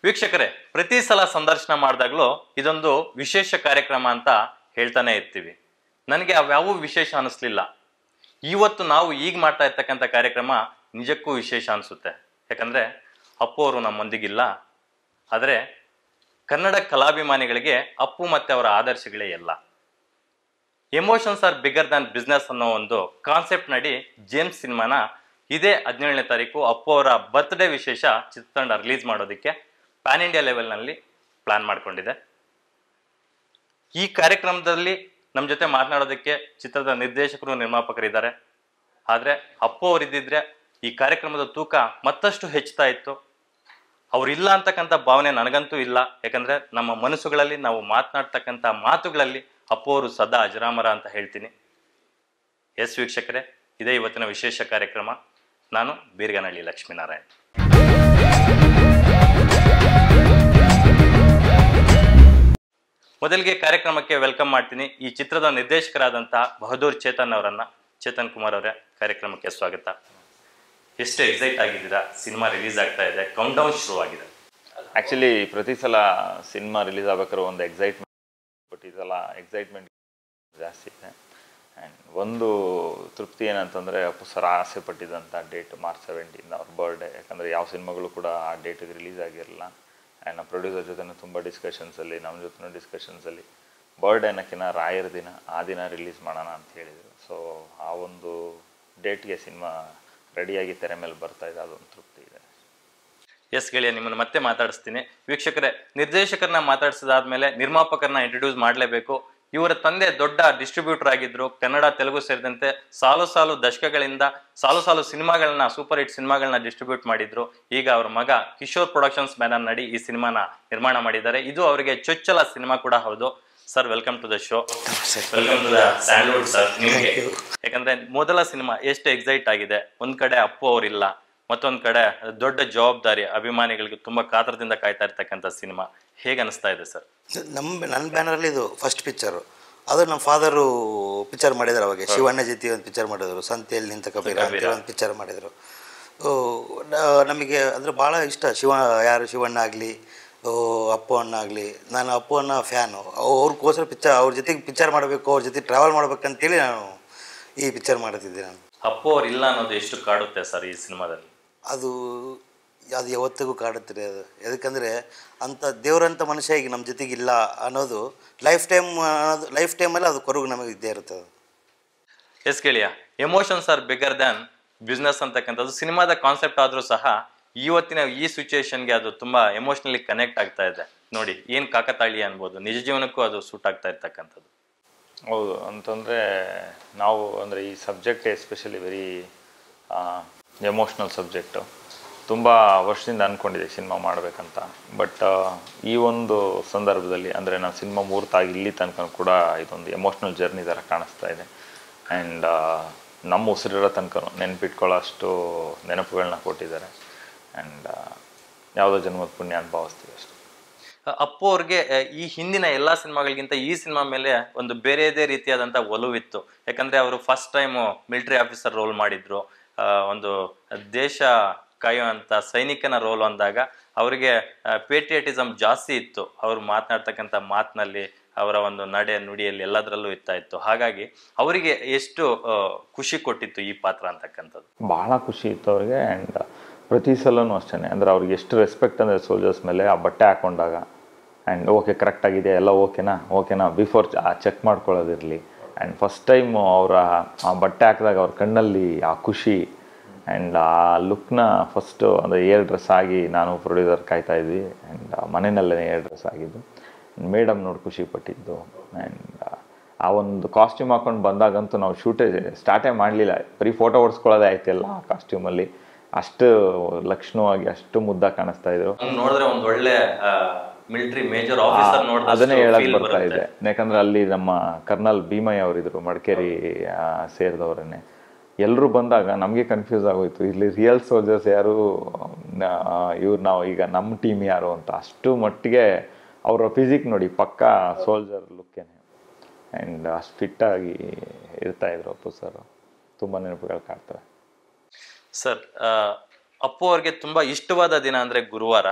ವೀಕ್ಷಕರೇ ಪ್ರತಿ ಸಲ ಸಂದರ್ಶನ ಮಾಡಿದಾಗಲೂ ಇದೊಂದು ವಿಶೇಷ ಕಾರ್ಯಕ್ರಮ ಅಂತ ಹೇಳ್ತಾನೆ ಇರ್ತೀವಿ ನನಗೆ ಅವ್ಯಾವೂ ವಿಶೇಷ ಅನಿಸ್ಲಿಲ್ಲ ಇವತ್ತು ನಾವು ಈಗ ಮಾಡ್ತಾ ಇರ್ತಕ್ಕಂಥ ಕಾರ್ಯಕ್ರಮ ನಿಜಕ್ಕೂ ವಿಶೇಷ ಅನಿಸುತ್ತೆ ಯಾಕಂದ್ರೆ ಅಪ್ಪು ಅವರು ನಮ್ಮೊಂದಿಗಿಲ್ಲ ಆದರೆ ಕನ್ನಡ ಕಲಾಭಿಮಾನಿಗಳಿಗೆ ಅಪ್ಪು ಮತ್ತೆ ಅವರ ಆದರ್ಶಗಳೇ ಎಲ್ಲ emotions are bigger than business ಅನ್ನೋ ಒಂದು ಕಾನ್ಸೆಪ್ಟ್ ನಡಿ ಜೇಮ್ಸ್ ಸಿನಿಮಾನ ಇದೇ ಹದಿನೇಳನೇ ತಾರೀಕು ಅಪ್ಪು ಅವರ ಬರ್ತ್ಡೇ ವಿಶೇಷ ಚಿತ್ರತಂಡ ರಿಲೀಸ್ ಮಾಡೋದಕ್ಕೆ ಪ್ಯಾನ್ ಇಂಡಿಯಾ ಲೆವೆಲ್ನಲ್ಲಿ ಪ್ಲಾನ್ ಮಾಡ್ಕೊಂಡಿದೆ ಈ ಕಾರ್ಯಕ್ರಮದಲ್ಲಿ ನಮ್ಮ ಜೊತೆ ಮಾತನಾಡೋದಕ್ಕೆ ಚಿತ್ರದ ನಿರ್ದೇಶಕರು ನಿರ್ಮಾಪಕರಿದ್ದಾರೆ ಆದರೆ ಅಪ್ಪು ಅವರಿದ್ದಿದ್ರೆ ಈ ಕಾರ್ಯಕ್ರಮದ ತೂಕ ಮತ್ತಷ್ಟು ಹೆಚ್ಚುತ್ತಾ ಇತ್ತು ಅವ್ರಿಲ್ಲ ಅಂತಕ್ಕಂಥ ಭಾವನೆ ನನಗಂತೂ ಇಲ್ಲ ಯಾಕಂದ್ರೆ ನಮ್ಮ ಮನಸ್ಸುಗಳಲ್ಲಿ ನಾವು ಮಾತನಾಡ್ತಕ್ಕಂಥ ಮಾತುಗಳಲ್ಲಿ ಅಪ್ಪು ಅವರು ಸದಾ ಅಜರಾಮರ ಅಂತ ಹೇಳ್ತೀನಿ ಎಸ್ ವೀಕ್ಷಕರೇ ಇದೇ ಇವತ್ತಿನ ವಿಶೇಷ ಕಾರ್ಯಕ್ರಮ ನಾನು ಬೀರ್ಗನಹಳ್ಳಿ ಲಕ್ಷ್ಮೀನಾರಾಯಣ್ ಮೊದಲಿಗೆ ಕಾರ್ಯಕ್ರಮಕ್ಕೆ ವೆಲ್ಕಮ್ ಮಾಡ್ತೀನಿ ಈ ಚಿತ್ರದ ನಿರ್ದೇಶಕರಾದಂತಹ ಬಹದ್ದೂರ್ ಚೇತನ್ ಅವರನ್ನ ಚೇತನ್ ಕುಮಾರ್ ಅವರೇ ಕಾರ್ಯಕ್ರಮಕ್ಕೆ ಸ್ವಾಗತ ಎಷ್ಟು ಎಕ್ಸೈಟ್ ಆಗಿದ್ದೀರಾ ಸಿನಿಮಾ ರಿಲೀಸ್ ಆಗ್ತಾ ಇದೆ ಕೌಂಟ್ ಡೌನ್ ಶುರುವಾಗಿದೆ ಆ್ಯಕ್ಚುಲಿ ಪ್ರತಿ ಸಲ ಸಿನಿಮಾ ರಿಲೀಸ್ ಆಗ್ಬೇಕಾದ್ರೆ ಒಂದು ಎಕ್ಸೈಟ್ಮೆಂಟ್ ಬಟ್ ಈ ಸಲ ಎಕ್ಸೈಟ್ಮೆಂಟ್ ಜಾಸ್ತಿ ಇದೆ ಆ್ಯಂಡ್ ಒಂದು ತೃಪ್ತಿ ಏನಂತಂದರೆ ಅಪ್ಪು ಸರ್ ಆಸೆ ಪಟ್ಟಿದ್ದಂಥ ಡೇಟ್ ಮಾರ್ಚ್ ಸೆವೆಂಟೀನ್ ಅವ್ರ ಬರ್ಡೇ ಯಾಕಂದರೆ ಯಾವ ಸಿನಿಮಾಗಳು ಕೂಡ ಆ ಡೇಟಿಗೆ ರಿಲೀಸ್ ಆಗಿರಲಿಲ್ಲ ಆ್ಯಂಡ್ ನಮ್ಮ ಪ್ರೊಡ್ಯೂಸರ್ ಜೊತೆನೂ ತುಂಬ ಡಿಸ್ಕಷನ್ಸಲ್ಲಿ ನಮ್ಮ ಜೊತೆನೂ ಡಿಸ್ಕಷನ್ಸಲ್ಲಿ ಬರ್ಡೇ ಅನ್ನೋಕ್ಕಿಂತ ರಾಯರ ದಿನ ಆ ದಿನ ರಿಲೀಸ್ ಮಾಡೋಣ ಅಂತ ಹೇಳಿದರು ಸೊ ಆ ಒಂದು ಡೇಟ್ಗೆ ಸಿನಿಮಾ ರೆಡಿಯಾಗಿ ತೆರೆ ಮೇಲೆ ಬರ್ತಾ ಇದೆ ಅದೊಂದು ತೃಪ್ತಿ ಇದೆ ಎಸ್ ಗೆಳೆಯ ನಿಮ್ಮನ್ನು ಮತ್ತೆ ಮಾತಾಡಿಸ್ತೀನಿ ವೀಕ್ಷಕರೇ ನಿರ್ದೇಶಕರನ್ನ ಮಾತಾಡಿಸಿದಾದ್ಮೇಲೆ ನಿರ್ಮಾಪಕರನ್ನ ಇಂಟ್ರೊಡ್ಯೂಸ್ ಮಾಡಲೇಬೇಕು ಇವರ ತಂದೆ ದೊಡ್ಡ ಡಿಸ್ಟ್ರಿಬ್ಯೂಟರ್ ಆಗಿದ್ರು ಕನ್ನಡ ತೆಲುಗು ಸೇರಿದಂತೆ ಸಾಲು ಸಾಲು ದಶಕಗಳಿಂದ ಸಾಲು ಸಾಲು ಸಿನಿಮಾಗಳನ್ನ ಸೂಪರ್ ಹಿಟ್ ಸಿನಿಮಾಗಳನ್ನ ಡಿಸ್ಟ್ರಿಬ್ಯೂಟ್ ಮಾಡಿದ್ರು ಈಗ ಅವ್ರ ಮಗ ಕಿಶೋರ್ ಪ್ರೊಡಕ್ಷನ್ಸ್ ಬ್ಯಾನರ್ ನಡಿ ಈ ಸಿನಿಮಾನ ನಿರ್ಮಾಣ ಮಾಡಿದ್ದಾರೆ ಇದು ಅವರಿಗೆ ಚೊಚ್ಚಲ ಸಿನಿಮಾ ಕೂಡ ಹೌದು sir welcome to the show welcome to the Sandalwood sir ನಿಮಗೆ ಯಾಕಂದ್ರೆ ಮೊದಲ ಸಿನಿಮಾ ಎಷ್ಟು ಎಕ್ಸೈಟ್ ಆಗಿದೆ ಒಂದ್ ಕಡೆ ಅಪ್ಪು ಅವರಿಲ್ಲ ಮತ್ತೊಂದ್ ಕಡೆ ದೊಡ್ಡ ಜವಾಬ್ದಾರಿ ಅಭಿಮಾನಿಗಳಿಗೆ ತುಂಬಾ ಕಾತರದಿಂದ ಕಾಯ್ತಾ ಇರ್ತಕ್ಕಂಥ ಸಿನಿಮಾ ಹೇಗೆ ಅನಿಸ್ತಾ ಇದೆ ಸರ್ ನಮ್ಮ ನನ್ನ ಬ್ಯಾನರಲ್ಲಿ ಇದು ಫಸ್ಟ್ ಪಿಕ್ಚರು ಅದು ನಮ್ಮ ಫಾದರು ಪಿಕ್ಚರ್ ಮಾಡಿದ್ರು ಅವಾಗ ಶಿವಣ್ಣ ಜೊತೆ ಒಂದು ಪಿಕ್ಚರ್ ಮಾಡಿದ್ರು ಸಂತೆಯಲ್ಲಿ ನಿಂತ ಕಬೀರ ಅಂತ ಒಂದು ಪಿಕ್ಚರ್ ಮಾಡಿದರು ನಮಗೆ ಅಂದರೆ ಭಾಳ ಇಷ್ಟ ಶಿವ ಯಾರು ಶಿವಣ್ಣ ಆಗಲಿ ಅಪ್ಪು ಅಣ್ಣ ಆಗಲಿ ನಾನು ಅಪ್ಪು ಅಣ್ಣ ಫ್ಯಾನು ಅವ್ರಿಗೋಸ್ಕರ ಪಿಕ್ಚರ್ ಅವ್ರ ಜೊತೆಗೆ ಪಿಕ್ಚರ್ ಮಾಡಬೇಕು ಅವ್ರ ಜೊತೆ ಟ್ರಾವೆಲ್ ಮಾಡ್ಬೇಕಂತೇಳಿ ನಾನು ಈ ಪಿಕ್ಚರ್ ಮಾಡ್ತಿದ್ದೆ ನಾನು ಅಪ್ಪು ಅವ್ರು ಇಲ್ಲ ಅನ್ನೋದು ಎಷ್ಟು ಕಾಡುತ್ತೆ ಸರ್ ಈ ಸಿನಿಮಾದಲ್ಲಿ ಅದು ಅದು ಯಾವತ್ತಿಗೂ ಕಾಡುತ್ತೆ ಅದು ಯಾಕಂದರೆ ಅಂಥ ದೇವರಂಥ ಮನುಷ್ಯ ಈಗ ನಮ್ಮ ಜೊತೆಗಿಲ್ಲ ಅನ್ನೋದು ಲೈಫ್ ಟೈಮ್ ಅನ್ನೋದು ಲೈಫ್ ಟೈಮಲ್ಲಿ ಅದು ಕೊರಗು ನಮಗೆ ಇದ್ದೇ ಇರುತ್ತೆ ಅದು ಎಸ್ ಕೇಳಿಯ emotions are bigger than business ಅಂತಕ್ಕಂಥದ್ದು ಸಿನಿಮಾದ ಕಾನ್ಸೆಪ್ಟ್ ಆದರೂ ಸಹ ಇವತ್ತಿನ ಈ ಸಿಚುವೇಶನ್ಗೆ ಅದು ತುಂಬಾ ಎಮೋಷನಲಿ ಕನೆಕ್ಟ್ ಆಗ್ತಾ ಇದೆ ನೋಡಿ ಏನ್ ಕಾಕತಾಳಿ ಅನ್ಬೋದು ನಿಜ ಜೀವನಕ್ಕೂ ಅದು ಸೂಟ್ ಆಗ್ತಾ ಇರ್ತಕ್ಕಂಥದ್ದು ಹೌದು ಅಂತಂದರೆ ನಾವು ಅಂದರೆ ಈ subject especially very emotional subject ತುಂಬ ವರ್ಷದಿಂದ ಅಂದ್ಕೊಂಡಿದ್ದೆ ಸಿನಿಮಾ ಮಾಡಬೇಕಂತ ಬಟ್ ಈ ಒಂದು ಸಂದರ್ಭದಲ್ಲಿ ಅಂದರೆ ನಾನು ಸಿನಿಮಾ ಮೂರ್ತಾಗಿ ಇಲ್ಲಿ ತನಕ ಕೂಡ ಇದೊಂದು ಎಮೋಷ್ನಲ್ ಜರ್ನಿ ಥರ ಕಾಣಿಸ್ತಾ ಇದೆ ಆ್ಯಂಡ್ ನಮ್ಮ ಉಸಿರಿರೋ ತನಕ ನೆನಪಿಟ್ಕೊಳ್ಳೋ ಅಷ್ಟು ನೆನಪುಗಳನ್ನ ಕೊಟ್ಟಿದ್ದಾರೆ ಆ್ಯಂಡ್ ಯಾವುದೋ ಜನ್ಮದ ಪುಣ್ಯ ಅಂತ ಭಾವಿಸ್ತೀವಿ ಅಷ್ಟೇ ಅ- ಅಪ್ಪು ಅವ್ರಿಗೆ ಅ, ಈ ಹಿಂದಿನ ಎಲ್ಲಾ ಸಿನಿಮಾಗಳಿಗಿಂತ ಈ ಸಿನಿಮಾ ಮೇಲೆ ಒಂದು ಬೇರೆದೇ ರೀತಿಯಾದಂಥ ಒಲವಿತ್ತು ಯಾಕಂದ್ರೆ ಅವರು first time military officer role ಮಾಡಿದ್ರು ಆ, ಒಂದು ದೇಶ ಕಾಯುವಂತ ಸೈನಿಕನ ರೋಲ್ ಅಂದಾಗ ಅವರಿಗೆ ಪೇಟ್ರಿಯಟಿಸಮ್ ಜಾಸ್ತಿ ಇತ್ತು ಅವರು ಮಾತನಾಡ್ತಕ್ಕಂಥ ಮಾತಿನಲ್ಲಿ ಅವರ ಒಂದು ನಡೆ ನುಡಿಯಲ್ಲಿ ಎಲ್ಲದರಲ್ಲೂ ಇರ್ತಾ ಇತ್ತು ಹಾಗಾಗಿ ಅವರಿಗೆ ಎಷ್ಟು ಆ, ಖುಷಿ ಕೊಟ್ಟಿತ್ತು ಈ ಪಾತ್ರ ಅಂತಕ್ಕಂಥದ್ದು ಭಾಳ ಖುಷಿ ಇತ್ತು ಅವ್ರಿಗೆ ಆ್ಯಂಡ್ ಪ್ರತಿ ಸಲನೂ ಅಷ್ಟೇ ಅಂದರೆ ಅವ್ರಿಗೆ ಎಷ್ಟು ರೆಸ್ಪೆಕ್ಟ್ ಅಂದರೆ ಸೋಲ್ಜರ್ಸ್ ಮೇಲೆ ಆ ಬಟ್ಟೆ ಹಾಕೊಂಡಾಗ ಆ್ಯಂಡ್ ಓಕೆ ಕರೆಕ್ಟ್ ಆಗಿದೆ ಎಲ್ಲ ಓಕೆನಾ ಓಕೆನಾ ಬಿಫೋರ್ ಚೆಕ್ ಮಾಡ್ಕೊಳ್ಳೋದಿರಲಿ ಆ್ಯಂಡ್ ಫಸ್ಟ್ ಟೈಮು ಅವರ ಆ ಬಟ್ಟೆ ಹಾಕಿದಾಗ ಅವ್ರ ಕಣ್ಣಲ್ಲಿ ಆ ಖುಷಿ ಆ್ಯಂಡ್ ಆ ಲುಕ್ನ ಫಸ್ಟು ಅಂದರೆ ಏರ್ ಡ್ರೆಸ್ ಆಗಿ ನಾನು ಪ್ರೊಡ್ಯೂಸರ್ ಕಾಯ್ತಾ ಇದ್ವಿ ಆ್ಯಂಡ್ ಮನೆಯಲ್ಲೇ ಏರ್ ಡ್ರೆಸ್ ಆಗಿದ್ದು ಮೇಡಮ್ ನೋಡಿ ಖುಷಿ ಪಟ್ಟಿದ್ದು ಆ್ಯಂಡ್ ಆ ಒಂದು ಕಾಸ್ಟ್ಯೂಮ್ ಹಾಕೊಂಡು ಬಂದಾಗಂತೂ ನಾವು ಶೂಟೇ ಸ್ಟಾರ್ಟೇ ಮಾಡಲಿಲ್ಲ ಬರೀ ಫೋಟೋ ಹೊಡ್ಸ್ಕೊಳ್ಳೋದೇ ಆಯ್ತಿಲ್ಲ ಆ ಕಾಸ್ಟ್ಯೂಮಲ್ಲಿ ಅಷ್ಟು ಲಕ್ಷಣವಾಗಿ ಅಷ್ಟು ಮುದ್ದಾಗಿ ಕಾಣಿಸ್ತಾ ಇದ್ರು ಹಂಗ್ ನೋಡಿದ್ರೆ ಒಂದ್ ಒಳ್ಳೆ ಮಿಲಿಟರಿ ಮೇಜರ್ ಆಫೀಸರ್ ನೋಡಿದ್ರೆ ಅದನ್ನೇ ಹೇಳಕ್ ಬರ್ತಾ ಇದೆ ಯಾಕಂದ್ರೆ ಅಲ್ಲಿ ನಮ್ಮ ಕರ್ನಲ್ ಭೀಮಯ್ಯ ಅವರಿದ್ರು ಮಡಿಕೇರಿ ಆ, ಸೇರಿದವರನ್ನೇ ಎಲ್ಲರೂ ಬಂದಾಗ ನಮಗೆ ಕನ್ಫ್ಯೂಸ್ ಆಗೋಯ್ತು ಇಲ್ಲಿ ರಿಯಲ್ ಸೋಲ್ಜರ್ಸ್ ಯಾರು ಇವ್ರು ನಾವು ಈಗ ನಮ್ಮ ಟೀಮ್ ಯಾರು ಅಂತ ಅಷ್ಟು ಮಟ್ಟಿಗೆ ಅವರ ಫಿಸಿಕ್ ನೋಡಿ ಪಕ್ಕಾ ಸೋಲ್ಜರ್ ಲುಕ್ಕೇನೆ ಆ್ಯಂಡ್ ಅಷ್ಟು ಫಿಟ್ಟಾಗಿ ಇರ್ತಾ ಇದ್ರು ಅಪ್ಪು ಸರ್ ತುಂಬ ನೆನಪುಗಳು ಕಾಡ್ತವೆ ಸರ್ ಅಪ್ಪು ಅವ್ರಿಗೆ ತುಂಬಾ ಇಷ್ಟವಾದ ದಿನ ಅಂದ್ರೆ ಗುರುವಾರ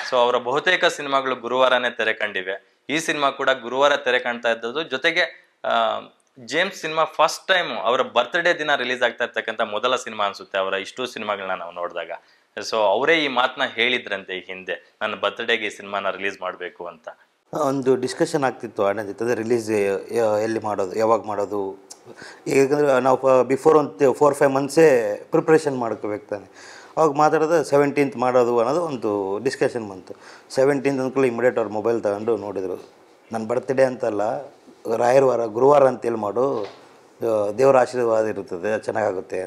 ಸೊ ಅವರ ಬಹುತೇಕ ಸಿನಿಮಾಗಳು ಗುರುವಾರನೇ ತೆರೆ ಕಂಡಿವೆ ಈ ಸಿನಿಮಾ ಕೂಡ ಗುರುವಾರ ತೆರೆ ಕಾಣ್ತಾ ಇದ್ದದ್ದು ಜೊತೆಗೆ ಆ, ಜೇಮ್ಸ್ ಸಿನಿಮಾ ಫಸ್ಟ್ ಟೈಮ್ ಅವರ ಬರ್ತ್ಡೇ ದಿನ ರಿಲೀಸ್ ಆಗ್ತಾ ಇರ್ತಕ್ಕಂಥ ಮೊದಲ ಸಿನಿಮಾ ಅನ್ಸುತ್ತೆ ಅವರ ಇಷ್ಟು ಸಿನಿಮಾಗಳನ್ನ ನಾವು ನೋಡಿದಾಗ ಸೊ ಅವರೇ ಈ ಮಾತನ್ನ ಹೇಳಿದ್ರಂತೆ ಈ ಹಿಂದೆ ನನ್ನ ಬರ್ತ್ಡೇಗೆ ಈ ಸಿನಿಮಾನ ರಿಲೀಸ್ ಮಾಡಬೇಕು ಅಂತ ಒಂದು ಡಿಸ್ಕಷನ್ ಆಗ್ತಿತ್ತು ಅಣ್ಣ ಜೊತೆ ರಿಲೀಸ್ ಎಲ್ಲಿ ಮಾಡೋದು ಯಾವಾಗ ಮಾಡೋದು ಯಾಕಂದರೆ ನಾವು ಬಿಫೋರ್ ಒಂದು ಫೋರ್ ಫೈವ್ ಮಂತ್ಸೇ ಪ್ರಿಪ್ರೇಷನ್ ಮಾಡ್ಕೋಬೇಕು ತಾನೆ ಅವಾಗ ಮಾತಾಡೋದು ಸೆವೆಂಟೀನ್ತ್ ಮಾಡೋದು ಅನ್ನೋದು ಒಂದು ಡಿಸ್ಕಷನ್ ಬಂತು ಸೆವೆಂಟೀನ್ತ್ ಅಂದ್ಕೊಳ್ಳಿ ಇಮಿಡಿಯೇಟ್ ಅವ್ರ ಮೊಬೈಲ್ ತಗೊಂಡು ನೋಡಿದರು ನನ್ನ ಬರ್ತ್ಡೇ ಅಂತಲ್ಲ ರಾಯರ ವಾರ ಗುರುವಾರ ಅಂತೇಳಿ ಮಾಡು ಆ, ದೇವರ ಆಶೀರ್ವಾದ ಇರುತ್ತದೆ ಚೆನ್ನಾಗಾಗುತ್ತೆ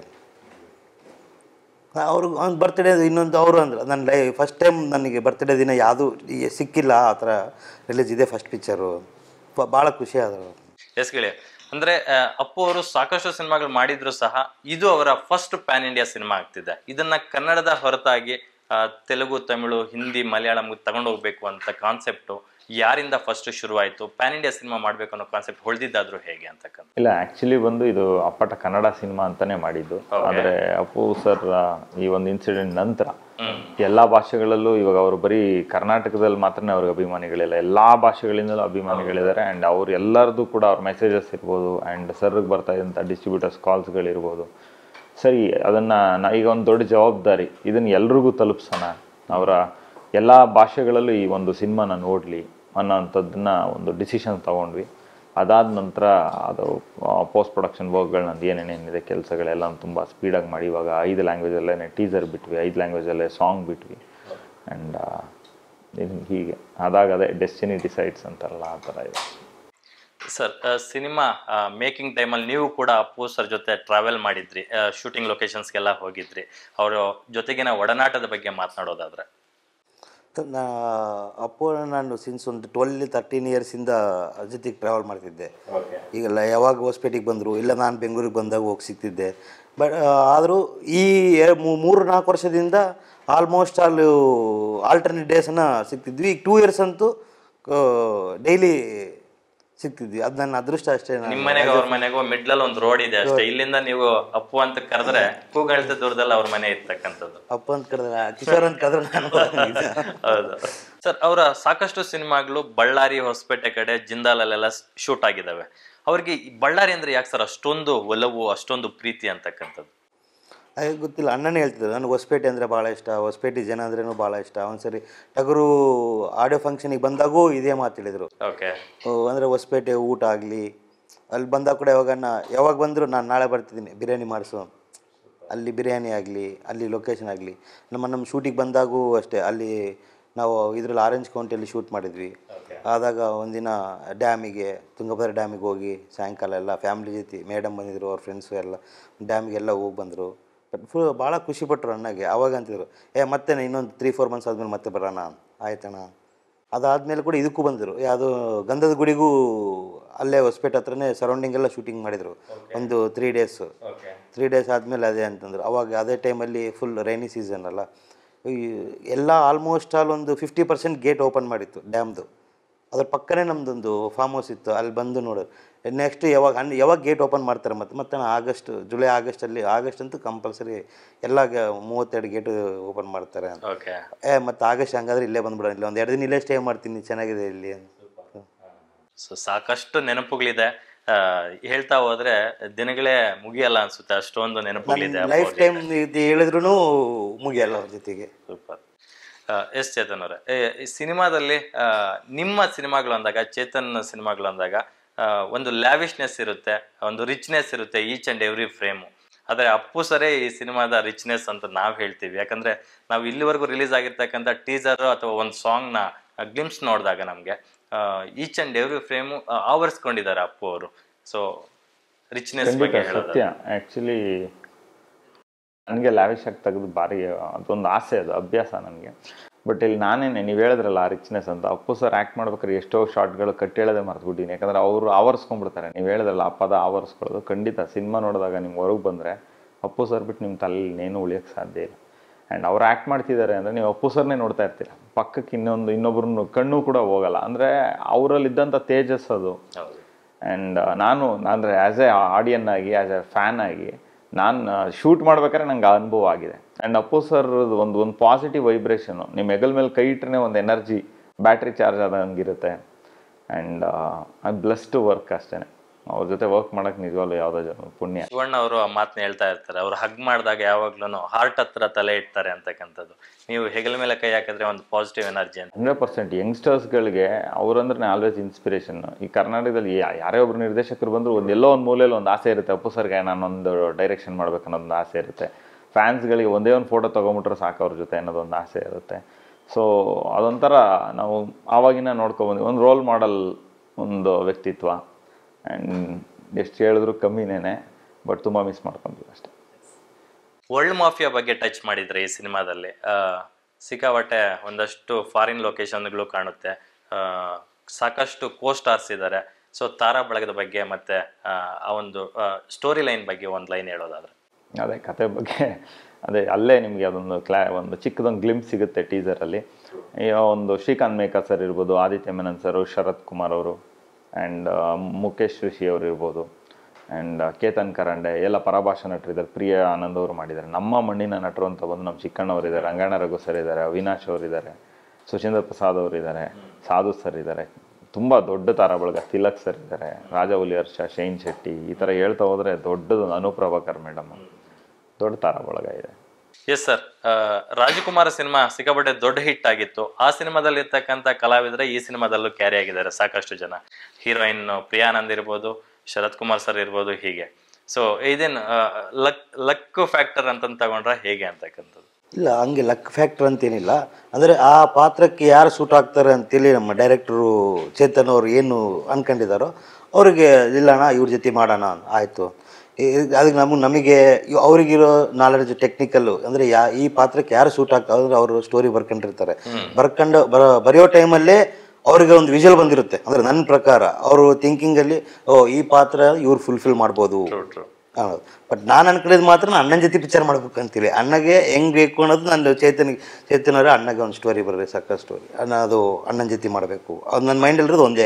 ಅವ್ರಿಗೆ ಅವ್ನ ಬರ್ತ್ಡೇ ಇನ್ನೊಂದು ಅವರು ಅಂದ್ರೆ ನನ್ನ ಲೈ ಫಸ್ಟ್ ಟೈಮ್ ನನಗೆ ಬರ್ತ್ಡೇ ದಿನ ಯಾವುದು ಸಿಕ್ಕಿಲ್ಲ ಆ ಥರ ರಿಲೀಸ್ ಇದೆ ಫಸ್ಟ್ ಪಿಕ್ಚರು ಭಾಳ ಖುಷಿ ಆದರು ಎಸ್ ಗೆಳೆಯ ಅಂದ್ರೆ ಆ, ಅಪ್ಪು ಅವರು ಸಾಕಷ್ಟು ಸಿನಿಮಾಗಳು ಮಾಡಿದ್ರು ಸಹ ಇದು ಅವರ ಫಸ್ಟ್ ಪ್ಯಾನ್ ಇಂಡಿಯಾ ಸಿನಿಮಾ ಆಗ್ತಿದೆ ಇದನ್ನ ಕನ್ನಡದ ಹೊರತಾಗಿ ಆ, ತೆಲುಗು ತಮಿಳು ಹಿಂದಿ ಮಲಯಾಳಂ ತಗೊಂಡು ಹೋಗ್ಬೇಕು ಅಂತ ಕಾನ್ಸೆಪ್ಟು ಯಾರಿಂದ ಫಸ್ಟ್ ಶುರುವಾಯಿತು ಪ್ಯಾನ್ ಇಂಡಿಯಾ ಸಿನಿಮಾ ಮಾಡ್ಬೇಕು ಅನ್ನೋ ಕಾನ್ಸೆಪ್ಟ್ ಹೊಳ್ದಿದ್ದಾದ್ರು ಹೇಗೆ ಅಂತಕ್ಕಂಥ ಇಲ್ಲ ಆಕ್ಚುಲಿ ಬಂದು ಇದು ಅಪ್ಪಟ ಕನ್ನಡ ಸಿನಿಮಾ ಅಂತಾನೆ ಮಾಡಿದ್ದು ಆದ್ರೆ ಅಪ್ಪು ಸರ್ ಈ ಒಂದು ಇನ್ಸಿಡೆಂಟ್ ನಂತರ ಎಲ್ಲಾ ಭಾಷೆಗಳಲ್ಲೂ ಇವಾಗ ಅವರು ಬರೀ ಕರ್ನಾಟಕದಲ್ಲಿ ಮಾತ್ರನೇ ಅವ್ರಿಗೆ ಅಭಿಮಾನಿಗಳಿಲ್ಲ ಎಲ್ಲಾ ಭಾಷೆಗಳಿಂದಲೂ ಅಭಿಮಾನಿಗಳಿದ್ದಾರೆ ಅಂಡ್ ಅವ್ರು ಎಲ್ಲರದು ಕೂಡ ಅವ್ರ ಮೆಸೇಜಸ್ ಇರ್ಬೋದು ಅಂಡ್ ಸರ್ಗೆ ಬರ್ತಾ ಇದ್ದಂಥ ಡಿಸ್ಟ್ರಿಬ್ಯೂಟರ್ಸ್ ಕಾಲ್ಸ್ಗಳಿರ್ಬೋದು ಸರಿ ಅದನ್ನ ನಾ ಈಗ ಒಂದು ದೊಡ್ಡ ಜವಾಬ್ದಾರಿ ಇದನ್ನ ಎಲ್ರಿಗೂ ತಲುಪಿಸೋಣ ಅವರ ಎಲ್ಲ ಭಾಷೆಗಳಲ್ಲೂ ಈ ಒಂದು ಸಿನಿಮಾನ ನೋಡಲಿ ಅನ್ನೋಂಥದ್ದನ್ನ ಒಂದು ಡಿಸಿಷನ್ ತಗೊಂಡ್ವಿ ಅದಾದ ನಂತರ ಅದು ಪೋಸ್ಟ್ ಪ್ರೊಡಕ್ಷನ್ ವರ್ಕ್ಗಳನ್ನದು ಏನೇನೇನಿದೆ ಕೆಲಸಗಳೆಲ್ಲ ತುಂಬ ಸ್ಪೀಡಾಗಿ ಮಾಡಿ ಇವಾಗ ಐದು ಲ್ಯಾಂಗ್ವೇಜಲ್ಲೇ ಟೀಸರ್ ಬಿಟ್ವಿ ಐದು ಲ್ಯಾಂಗ್ವೇಜಲ್ಲೇ ಸಾಂಗ್ ಬಿಟ್ವಿ ಆ್ಯಂಡ್ ಹೀಗೆ ಅದಾಗ ಅದೇ ಡೆಸ್ಟಿನಿ ಡಿಸೈಡ್ಸ್ ಅಂತಾರಲ್ಲ ಆ ಥರ ಇದೆ ಸರ್ ಸಿನಿಮಾ ಮೇಕಿಂಗ್ ಟೈಮಲ್ಲಿ ನೀವು ಕೂಡ ಅಪ್ಪು ಸರ್ ಜೊತೆ ಟ್ರಾವೆಲ್ ಮಾಡಿದ್ರಿ ಶೂಟಿಂಗ್ ಲೊಕೇಶನ್ಸ್ಗೆಲ್ಲ ಹೋಗಿದ್ರಿ ಅವರ ಜೊತೆಗಿನ ಒಡನಾಟದ ಬಗ್ಗೆ ಮಾತನಾಡೋದಾದ್ರೆ ನಾ ಅಪ್ಪು ನಾನು ಸಿನ್ಸ್ ಒಂದು ಟ್ವೆಲ್ ತರ್ಟೀನ್ ಇಯರ್ಸಿಂದ ಜೊತೆಗೆ ಟ್ರಾವೆಲ್ ಮಾಡ್ತಿದ್ದೆ ಈಗೆಲ್ಲ ಯಾವಾಗ ಹೊಸಪೇಟೆಗೆ ಬಂದರು ಇಲ್ಲ ನಾನು ಬೆಂಗಳೂರಿಗೆ ಬಂದಾಗ ಹೋಗಿ ಸಿಗ್ತಿದ್ದೆ ಬಟ್ ಆದರೂ ಈ ಎ- ಮೂ- ಮೂರು ನಾಲ್ಕು ವರ್ಷದಿಂದ ಆಲ್ಮೋಸ್ಟ್ ಅಲ್ಲಿ ಆಲ್ಟರ್ನೇಟ್ ಡೇಸನ್ನು ಸಿಗ್ತಿದ್ವಿ ಈಗ ಟೂ ಇಯರ್ಸ್ ಅಂತೂ ಡೈಲಿ ಸಿಗ್ತಿದ್ವಿ ಅದು ನನ್ನ ಅದೃಷ್ಟ ಅಷ್ಟೇ ನಾನು ನಿಮ್ಮ ಮನೆಗೆ ಅವ್ರ ಮನೆಗೂ ಮಿಡ್ಲಲ್ಲಿ ಒಂದು ರೋಡ್ ಇದೆ ಅಷ್ಟೇ ಇಲ್ಲಿಂದ ನೀವು ಅಪ್ಪು ಅಂತ ಕರೆದ್ರೆ ಕೂಗಳ್ತ ದೂರದಲ್ಲಿ ಅವ್ರ ಮನೆ ಇರ್ತಕ್ಕಂಥದ್ದು ಅಪ್ಪ ಅಂತ ಕರೆದ್ರೆ ಕಿಶೋರ್ ಅಂತ ಕರೆದ್ರೆ ನಾನು ಹೋಗಿದ್ದೆ. ಹೌದು ಸರ್ ಅವರ ಸಾಕಷ್ಟು ಸಿನಿಮಾಗಳು ಬಳ್ಳಾರಿ ಹೊಸಪೇಟೆ ಕಡೆ ಜಿಂದಾಲಲ್ಲೆಲ್ಲ ಶೂಟ್ ಆಗಿದ್ದಾವೆ ಅವ್ರಿಗೆ ಈ ಬಳ್ಳಾರಿ ಅಂದ್ರೆ ಯಾಕೆ ಸರ್ ಅಷ್ಟೊಂದು ಒಲವು ಅಷ್ಟೊಂದು ಪ್ರೀತಿ ಅಂತಕ್ಕಂಥದ್ದು ಹಾಗೆ ಗೊತ್ತಿಲ್ಲ ಅಣ್ಣನೇ ಹೇಳ್ತಿದ್ರು ನನಗೆ ಹೊಸಪೇಟೆ ಅಂದರೆ ಭಾಳ ಇಷ್ಟ ಹೊಸಪೇಟೆ ಜನ ಅಂದ್ರೇನು ಭಾಳ ಇಷ್ಟ ಒಂದ್ಸರಿ ಟಗರು ಆಡಿಯೋ ಫಂಕ್ಷನಿಗೆ ಬಂದಾಗೂ ಇದೇ ಮಾತು ಹೇಳಿದರು ಓಕೆ ಅಂದರೆ ಹೊಸಪೇಟೆ ಊಟ ಆಗಲಿ ಅಲ್ಲಿ ಬಂದಾಗ ಕೂಡ ಯಾವಾಗನ್ನ ಯಾವಾಗ ಬಂದರೂ ನಾನು ನಾಳೆ ಬರ್ತಿದ್ದೀನಿ ಬಿರಿಯಾನಿ ಮಾಡಿಸು ಅಲ್ಲಿ ಬಿರಿಯಾನಿ ಆಗಲಿ ಅಲ್ಲಿ ಲೊಕೇಶನ್ ಆಗಲಿ ನಮ್ಮ ನಮ್ಮ ಶೂಟಿಗೆ ಬಂದಾಗೂ ಅಷ್ಟೇ ಅಲ್ಲಿ ನಾವು ಇದರಲ್ಲಿ ಆರೆಂಜ್ ಕೌಂಟಿಯಲ್ಲಿ ಶೂಟ್ ಮಾಡಿದ್ವಿ ಆದಾಗ ಒಂದಿನ ಡ್ಯಾಮಿಗೆ ತುಂಗಭದ್ರಾ ಡ್ಯಾಮಿಗೆ ಹೋಗಿ ಸಾಯಂಕಾಲ ಎಲ್ಲ ಫ್ಯಾಮಿಲಿ ಜೊತೆ ಮೇಡಮ್ ಬಂದಿದ್ರು ಅವ್ರ ಫ್ರೆಂಡ್ಸು ಎಲ್ಲ ಡ್ಯಾಮಿಗೆಲ್ಲ ಹೋಗಿ ಬಂದರು ಬಟ್ ಫುಲ್ ಭಾಳ ಖುಷಿಪಟ್ಟರು ಅಣ್ಣಗೆ ಅವಾಗ ಅಂತಿದ್ರು ಏ ಮತ್ತೆ ಇನ್ನೊಂದು ತ್ರೀ ಫೋರ್ ಮಂತ್ಸ್ ಆದಮೇಲೆ ಮತ್ತೆ ಬರೋಣ ಆಯ್ತಣ್ಣ ಅದಾದಮೇಲೆ ಕೂಡ ಇದಕ್ಕೂ ಬಂದರು ಯಾವುದು ಗಂಧದ ಗುಡಿಗೂ ಅಲ್ಲೇ ಹೊಸಪೇಟೆ ಹತ್ರನೇ ಸರೌಂಡಿಂಗ್ ಎಲ್ಲ ಶೂಟಿಂಗ್ ಮಾಡಿದರು ಒಂದು ತ್ರೀ ಡೇಸು ತ್ರೀ ಡೇಸ್ ಆದಮೇಲೆ ಅದೇ ಅಂತಂದ್ರು ಅವಾಗ ಅದೇ ಟೈಮಲ್ಲಿ ಫುಲ್ ರೈನಿ ಸೀಸನ್ ಅಲ್ಲ ಈ ಎಲ್ಲ ಆಲ್ಮೋಸ್ಟ್ ಆಲ್ ಒಂದು ಫಿಫ್ಟಿ ಪರ್ಸೆಂಟ್ ಗೇಟ್ ಓಪನ್ ಮಾಡಿತ್ತು ಡ್ಯಾಮ್ದು ಅದ್ರ ಪಕ್ಕನೇ ನಮ್ಮದೊಂದು ಫಾರ್ಮ್ ಹೌಸ್ ಇತ್ತು ಅಲ್ಲಿ ಬಂದು ನೋಡೋದು ನೆಕ್ಸ್ಟ್ ಯಾವಾಗ ಹನ್ ಯಾವಾಗ ಗೇಟ್ ಓಪನ್ ಮಾಡ್ತಾರೆ ಮತ್ತೆ ಮತ್ತೆ ಆಗಸ್ಟ್ ಜುಲೈ ಆಗಸ್ಟಲ್ಲಿ ಆಗಸ್ಟ್ ಅಂತೂ ಕಂಪಲ್ಸರಿ ಎಲ್ಲ ಗ- ಮೂವತ್ತೆರಡು ಗೇಟ್ ಓಪನ್ ಮಾಡ್ತಾರೆ ಅಂತ ಓಕೆ ಏ ಮತ್ತೆ ಆಗಸ್ಟ್ ಹಂಗಾದ್ರೆ ಇಲ್ಲೇ ಬಂದ್ಬಿಡೋಣ ಇಲ್ಲ ಒಂದು ಎರಡು ದಿನ ಇಲ್ಲೇ ಸ್ಟೇ ಮಾಡ್ತೀನಿ ಚೆನ್ನಾಗಿದೆ ಇಲ್ಲಿ ಅಂತ ಸೊ ಸಾಕಷ್ಟು ನೆನಪುಗಳಿದೆ ಆ, ಹೇಳ್ತಾ ಹೋದ್ರೆ ದಿನಗಳೇ ಮುಗಿಯಲ್ಲ ಅನ್ಸುತ್ತೆ ಅಷ್ಟೊಂದು ನೆನಪುಗಳಿದೆ ಅಪ್ಪು ಲೈಫ್ ಅವ್ರಿಗೆ. ಟೈಮ್ ಇದು ಹೇಳಿದ್ರು ಮುಗಿಯಲ್ಲ ಅವ್ರ ಜೊತೆಗೆ ಸೂಪರ್ ಎಸ್ ಚೇತನ್ ಅವರೇ ಏ, ಈ ಸಿನಿಮಾದಲ್ಲಿ ಆ, ನಿಮ್ಮ ಸಿನಿಮಾಗಳು ಅಂದಾಗ ಚೇತನ್ ಸಿನಿಮಾಗಳು ಅಂದಾಗ ಆ, ಒಂದು ಲ್ಯಾವಿಶ್ನೆಸ್ ಇರುತ್ತೆ ಒಂದು ರಿಚ್ನೆಸ್ ಇರುತ್ತೆ ಈಚ್ ಅಂಡ್ ಎವ್ರಿ ಫ್ರೇಮು ಆದರೆ ಅಪ್ಪು ಸರೇ ಈ ಸಿನಿಮಾದ ರಿಚ್ನೆಸ್ ಅಂತ ನಾವು ಹೇಳ್ತೀವಿ ಯಾಕಂದ್ರೆ ನಾವು ಇಲ್ಲಿವರೆಗೂ ರಿಲೀಸ್ ಆಗಿರ್ತಕ್ಕಂಥ ಟೀಸರ್ ಅಥವಾ ಒಂದು ಸಾಂಗ್ನ ಗ್ಲಿಮ್ಸ್ ನೋಡಿದಾಗ ನಮಗೆ ಈಚ್ ಅಂಡ್ ಎವ್ರಿ ಫ್ರೇಮು ಆವರಿಸ್ಕೊಂಡಿದ್ದಾರೆ ಅಪ್ಪು ಅವರು ಸೊ ರಿಚ್ನೆಸ್ ಬಗ್ಗೆ ಖಂಡಿತ ಹೇಳೋದು ಸತ್ಯ ಆ್ಯಕ್ಚುಲಿ ನನಗೆ ಲ್ಯಾವಿಶ್ ಆಗಿ ತೆಗೆದು ಭಾರಿ ಅದೊಂದು ಆಸೆ ಅದು ಅಭ್ಯಾಸ ನನಗೆ ಬಟ್ ಇಲ್ಲಿ ನಾನೇನೆ ನೀವು ಹೇಳಿದ್ರಲ್ಲ ಆ ರಿಚ್ನೆಸ್ ಅಂತ ಅಪ್ಪು ಸರ್ ಆ್ಯಕ್ಟ್ ಮಾಡ್ಬೇಕಾದ್ರೆ ಎಷ್ಟೋ ಶಾರ್ಟ್ಗಳು ಕಟ್ಟಿ ಹೇಳೋದೇ ಮರ್ತ್ಬಿಟ್ಟಿನಿ ಯಾಕಂದ್ರೆ ಅವರು ಆವರಿಸ್ಕೊಂಡ್ಬಿಡ್ತಾರೆ ನೀವು ಹೇಳಿದ್ರಲ್ಲ ಆ ಪದ ಆವರಿಸ್ಕೊಳ್ಳೋದು ಖಂಡಿತ ಸಿನಿಮಾ ನೋಡಿದಾಗ ನಿಮ್ಗೆ ಹೊರಗೆ ಬಂದರೆ ಅಪ್ಪು ಸರ್ ಬಿಟ್ಟು ನಿಮ್ಮ ತಲೆಯಲ್ಲಿ ಇನ್ನೇನು ಉಳಿಯೋಕ್ಕೆ ಸಾಧ್ಯ ಇಲ್ಲ ಆ್ಯಂಡ್ ಅವ್ರು ಆ್ಯಕ್ಟ್ ಮಾಡ್ತಿದ್ದಾರೆ ಅಂದರೆ ನೀವು ಅಪ್ಪು ಸರ್ನೇ ನೋಡ್ತಾ ಇರ್ತೀರ ಪಕ್ಕಕ್ಕೆ ಇನ್ನೊಂದು ಇನ್ನೊಬ್ರನ್ನ ಕಣ್ಣು ಕೂಡ ಹೋಗಲ್ಲ ಅಂದರೆ ಅವರಲ್ಲಿದ್ದಂಥ ತೇಜಸ್ ಅದು ಹೌದು ಆ್ಯಂಡ್ ನಾನು ಅಂದರೆ ಆ್ಯಸ್ ಎ ಆಡಿಯನ್ ಆಗಿ ಆ್ಯಸ್ ಎ ಫ್ಯಾನ್ ಆಗಿ ನಾನು ಶೂಟ್ ಮಾಡ್ಬೇಕಾದ್ರೆ ನಂಗೆ ಆ ಅನುಭವ ಆಗಿದೆ ಆ್ಯಂಡ್ ಅಪ್ಪು ಸರ್ ಒಂದು ಒಂದು ಪಾಸಿಟಿವ್ ವೈಬ್ರೇಷನು ನಿಮ್ಮ ಹೆಗಲ್ ಮೇಲೆ ಕೈ ಇಟ್ಟರೆ ಒಂದು ಎನರ್ಜಿ ಬ್ಯಾಟ್ರಿ ಚಾರ್ಜ್ ಆದಂಗಿರುತ್ತೆ and I bless to work ಅಷ್ಟೇ ಅವ್ರ ಜೊತೆ ವರ್ಕ್ ಮಾಡೋಕ್ಕೆ ನಿಜವಾಗ್ಲೂ ಯಾವುದೋ ಜನ ಪುಣ್ಯ ಶಿವಣ್ಣ ಅವರು ಆ ಮಾತನ್ನ ಹೇಳ್ತಾ ಇರ್ತಾರೆ ಅವ್ರು ಹಗ್ ಮಾಡಿದಾಗ ಯಾವಾಗ್ಲೂ ಹಾರ್ಟ್ ಹತ್ರ ತಲೆ ಇಡ್ತಾರೆ ಅಂತಕ್ಕಂಥದ್ದು ನೀವು ಹೆಗಲ ಮೇಲೆ ಕೈ ಹಾಕಿದ್ರೆ ಒಂದು ಪಾಸಿಟಿವ್ ಎನರ್ಜಿ ಅಂತ ಹಂಡ್ರೆಡ್ ಪರ್ಸೆಂಟ್ ಯಂಗ್ಸ್ಟರ್ಸ್ಗಳಿಗೆ ಅವ್ರಂದ್ರೆ ಆಲ್ವೇಸ್ ಇನ್ಸ್ಪಿರೇಷನ್ ಈ ಕರ್ನಾಟಕದಲ್ಲಿ ಯಾ- ಯಾರೇ ಒಬ್ರು ನಿರ್ದೇಶಕರು ಬಂದರೂ ಒಂದು ಎಲ್ಲೋ ಒಂದು ಮೂಲೆಯಲ್ಲಿ ಒಂದು ಆಸೆ ಇರುತ್ತೆ ಅಪ್ಪು ಸರ್ಗೆ ನಾನೊಂದು ಡೈರೆಕ್ಷನ್ ಮಾಡ್ಬೇಕು ಅನ್ನೋದೊಂದು ಆಸೆ ಇರುತ್ತೆ ಫ್ಯಾನ್ಸ್ಗಳಿಗೆ ಒಂದೇ ಒಂದು ಫೋಟೋ ತೊಗೊಂಬಿಟ್ರೆ ಸಾಕು ಅವ್ರ ಜೊತೆ ಅನ್ನೋದೊಂದು ಆಸೆ ಇರುತ್ತೆ ಸೊ ಅದೊಂಥರ ನಾವು ಆವಾಗಿನ ನೋಡ್ಕೊಬಂದ್ವಿ ಒಂದು ರೋಲ್ ಮಾಡಲ್ ಒಂದು ವ್ಯಕ್ತಿತ್ವ ಆ್ಯಂಡ್ ಎಷ್ಟು ಹೇಳಿದ್ರು ಕಮ್ಮಿನೇ ಬಟ್ ತುಂಬ ಮಿಸ್ ಮಾಡ್ಕೊಂತೀವಿ ಅಷ್ಟೇ ವರ್ಲ್ಡ್ ಮಾಫಿಯಾ ಬಗ್ಗೆ ಟಚ್ ಮಾಡಿದ್ರೆ ಈ ಸಿನಿಮಾದಲ್ಲಿ ಆ, ಸಿಕ್ಕಾಪಟ್ಟೆ ಒಂದಷ್ಟು ಫಾರಿನ್ ಲೊಕೇಶನ್ಗಳು ಕಾಣುತ್ತೆ ಆ, ಸಾಕಷ್ಟು ಕೋ ಸ್ಟಾರ್ಸ್ ಇದ್ದಾರೆ ಸೊ ತಾರಾ ಬಳಗದ ಬಗ್ಗೆ ಮತ್ತೆ ಆ, ಆ ಒಂದು ಸ್ಟೋರಿ ಲೈನ್ ಬಗ್ಗೆ ಒಂದು ಲೈನ್ ಹೇಳೋದಾದ್ರೆ ಅದೇ ಕತೆ ಬಗ್ಗೆ ಅದೇ ಅಲ್ಲೇ ನಿಮಗೆ ಅದೊಂದು ಕ್ಲಾ ಒಂದು ಚಿಕ್ಕದೊಂದು ಗ್ಲಿಮ್ಸ್ ಸಿಗುತ್ತೆ ಟೀಸರಲ್ಲಿ ಈಗ ಒಂದು ಶ್ರೀಕಾಂತ್ ಮೇಕರ್ ಸರ್ ಇರ್ಬೋದು ಆದಿತ್ಯ ಮೆನನ್ ಸರ್ ಶರತ್ ಕುಮಾರ್ ಅವರು ಆ್ಯಂಡ್ ಮುಖೇಶ್ ಋಷಿ ಅವರು ಇರ್ಬೋದು ಆ್ಯಂಡ್ ಕೇತನ್ ಕರಂಡೆ ಎಲ್ಲ ಪರಭಾಷಾ ನಟರಿದ್ದಾರೆ ಪ್ರಿಯ ಆನಂದ್ ಅವರು ಮಾಡಿದ್ದಾರೆ ನಮ್ಮ ಮಣ್ಣಿನ ನಟರು ಅಂತ ಬಂದು ನಮ್ಮ ಚಿಕ್ಕಣ್ಣವರು ಇದ್ದಾರೆ ರಂಗಣ್ಣ ರಘು ಸರ್ ಇದ್ದಾರೆ ಅವಿನಾಶ್ ಅವರು ಇದ್ದಾರೆ ಸುಚೇಂದ್ರ ಪ್ರಸಾದ್ ಅವರು ಇದ್ದಾರೆ ಸಾಧು ಸರ್ ಇದ್ದಾರೆ ತುಂಬ ದೊಡ್ಡ ತಾರಾ ಬಳಗ ತಿಲಕ್ ಸರ್ ಇದ್ದಾರೆ ರಾಜವಲಿ ಹರ್ಷ ಶೈನ್ ಶೆಟ್ಟಿ ಈ ಥರ ಹೇಳ್ತಾ ಹೋದರೆ ದೊಡ್ಡದು ಅನುಪ್ರಭಾಕರ್ ಮೇಡಮ್ ದೊಡ್ಡ ತಾರಾ ಬಳಗ ಇದೆ ಎಸ್ ಸರ್ ರಾಜಕುಮಾರ ಸಿನಿಮಾ ಸಿಕ್ಕಾಪಟ್ಟೆ ದೊಡ್ಡ ಹಿಟ್ ಆಗಿತ್ತು ಆ ಸಿನಿಮಾದಲ್ಲಿ ಇರ್ತಕ್ಕಂಥ ಕಲಾವಿದರೆ ಈ ಸಿನಿಮಾದಲ್ಲೂ ಕ್ಯಾರಿ ಆಗಿದ್ದಾರೆ ಸಾಕಷ್ಟು ಜನ ಹೀರೋಯಿನ್ ಪ್ರಿಯಾನಂದ್ ಇರ್ಬೋದು ಶರತ್ ಕುಮಾರ್ ಸರ್ ಇರ್ಬೋದು ಹೀಗೆ ಸೊ ಇದೇನು ಲಕ್ ಲಕ್ ಫ್ಯಾಕ್ಟರ್ ಅಂತ ತಗೊಂಡ್ರೆ ಹೇಗೆ ಅಂತಕ್ಕಂಥದ್ದು ಇಲ್ಲ ಹಂಗೆ ಲಕ್ ಫ್ಯಾಕ್ಟರ್ ಅಂತೇನಿಲ್ಲ ಅಂದರೆ ಆ ಪಾತ್ರಕ್ಕೆ ಯಾರು ಸೂಟ್ ಆಗ್ತಾರೆ ಅಂತೇಳಿ ನಮ್ಮ ಡೈರೆಕ್ಟ್ರು ಚೇತನ್ ಅವರು ಏನು ಅನ್ಕೊಂಡಿದ್ದಾರೋ ಅವರಿಗೆ ಇಲ್ಲಣ್ಣ ಇವ್ರ ಜೊತೆ ಮಾಡೋಣ ಆಯಿತು ಅದಕ್ಕೆ ನಮಗೆ ನಮಗೆ ಇವ್- ಅವ್ರಿಗಿರೋ ನಾಲೆಡ್ಜ್ ಟೆಕ್ನಿಕಲ್ಲು ಅಂದರೆ ಯಾ ಈ ಪಾತ್ರಕ್ಕೆ ಯಾರು ಸೂಟ್ ಆಗ್ತಾರೆ ಅಂದ್ರೆ ಅವರು ಸ್ಟೋರಿ ಬರ್ಕೊಂಡಿರ್ತಾರೆ ಬರ್ಕೊಂಡು ಬರ ಬರೆಯೋ ಟೈಮಲ್ಲೇ ಅವ್ರಿಗೆ ಒಂದು ವಿಜುವಲ್ ಬಂದಿರುತ್ತೆ ಅಂದರೆ ನನ್ನ ಪ್ರಕಾರ ಅವರು ಥಿಂಕಿಂಗಲ್ಲಿ ಓ ಈ ಪಾತ್ರ ಇವ್ರು ಫುಲ್ಫಿಲ್ ಮಾಡ್ಬೋದು ಟ್ರೂ ಟ್ರೂ ಹೌದು ಬಟ್ ನಾನು ಅನ್ಕೊಂಡಿದ್ದು ಮಾತ್ರ ನಾನು ಅಣ್ಣನ ಜೊತೆ ಪಿಕ್ಚರ್ ಮಾಡ್ಬೇಕು ಅಂತೀವಿ ಅಣ್ಣಗೆ ಹೆಂಗ್ ಬೇಕು ಅನ್ನೋದು ನಾನು ಚೇತನ್ ಚೇತನ್ ಅವರೇ ಅಣ್ಣಗೆ ಒಂದು ಸ್ಟೋರಿ ಬರ್ರಿ ಸಕ್ಕ ಸ್ಟೋರಿ ಅಣ್ಣ ಅದು ಅಣ್ಣನ ಜೊತೆ ಮಾಡಬೇಕು ಅದು ನನ್ನ ಮೈಂಡಲ್ಲಿರೋದು ಒಂದೇ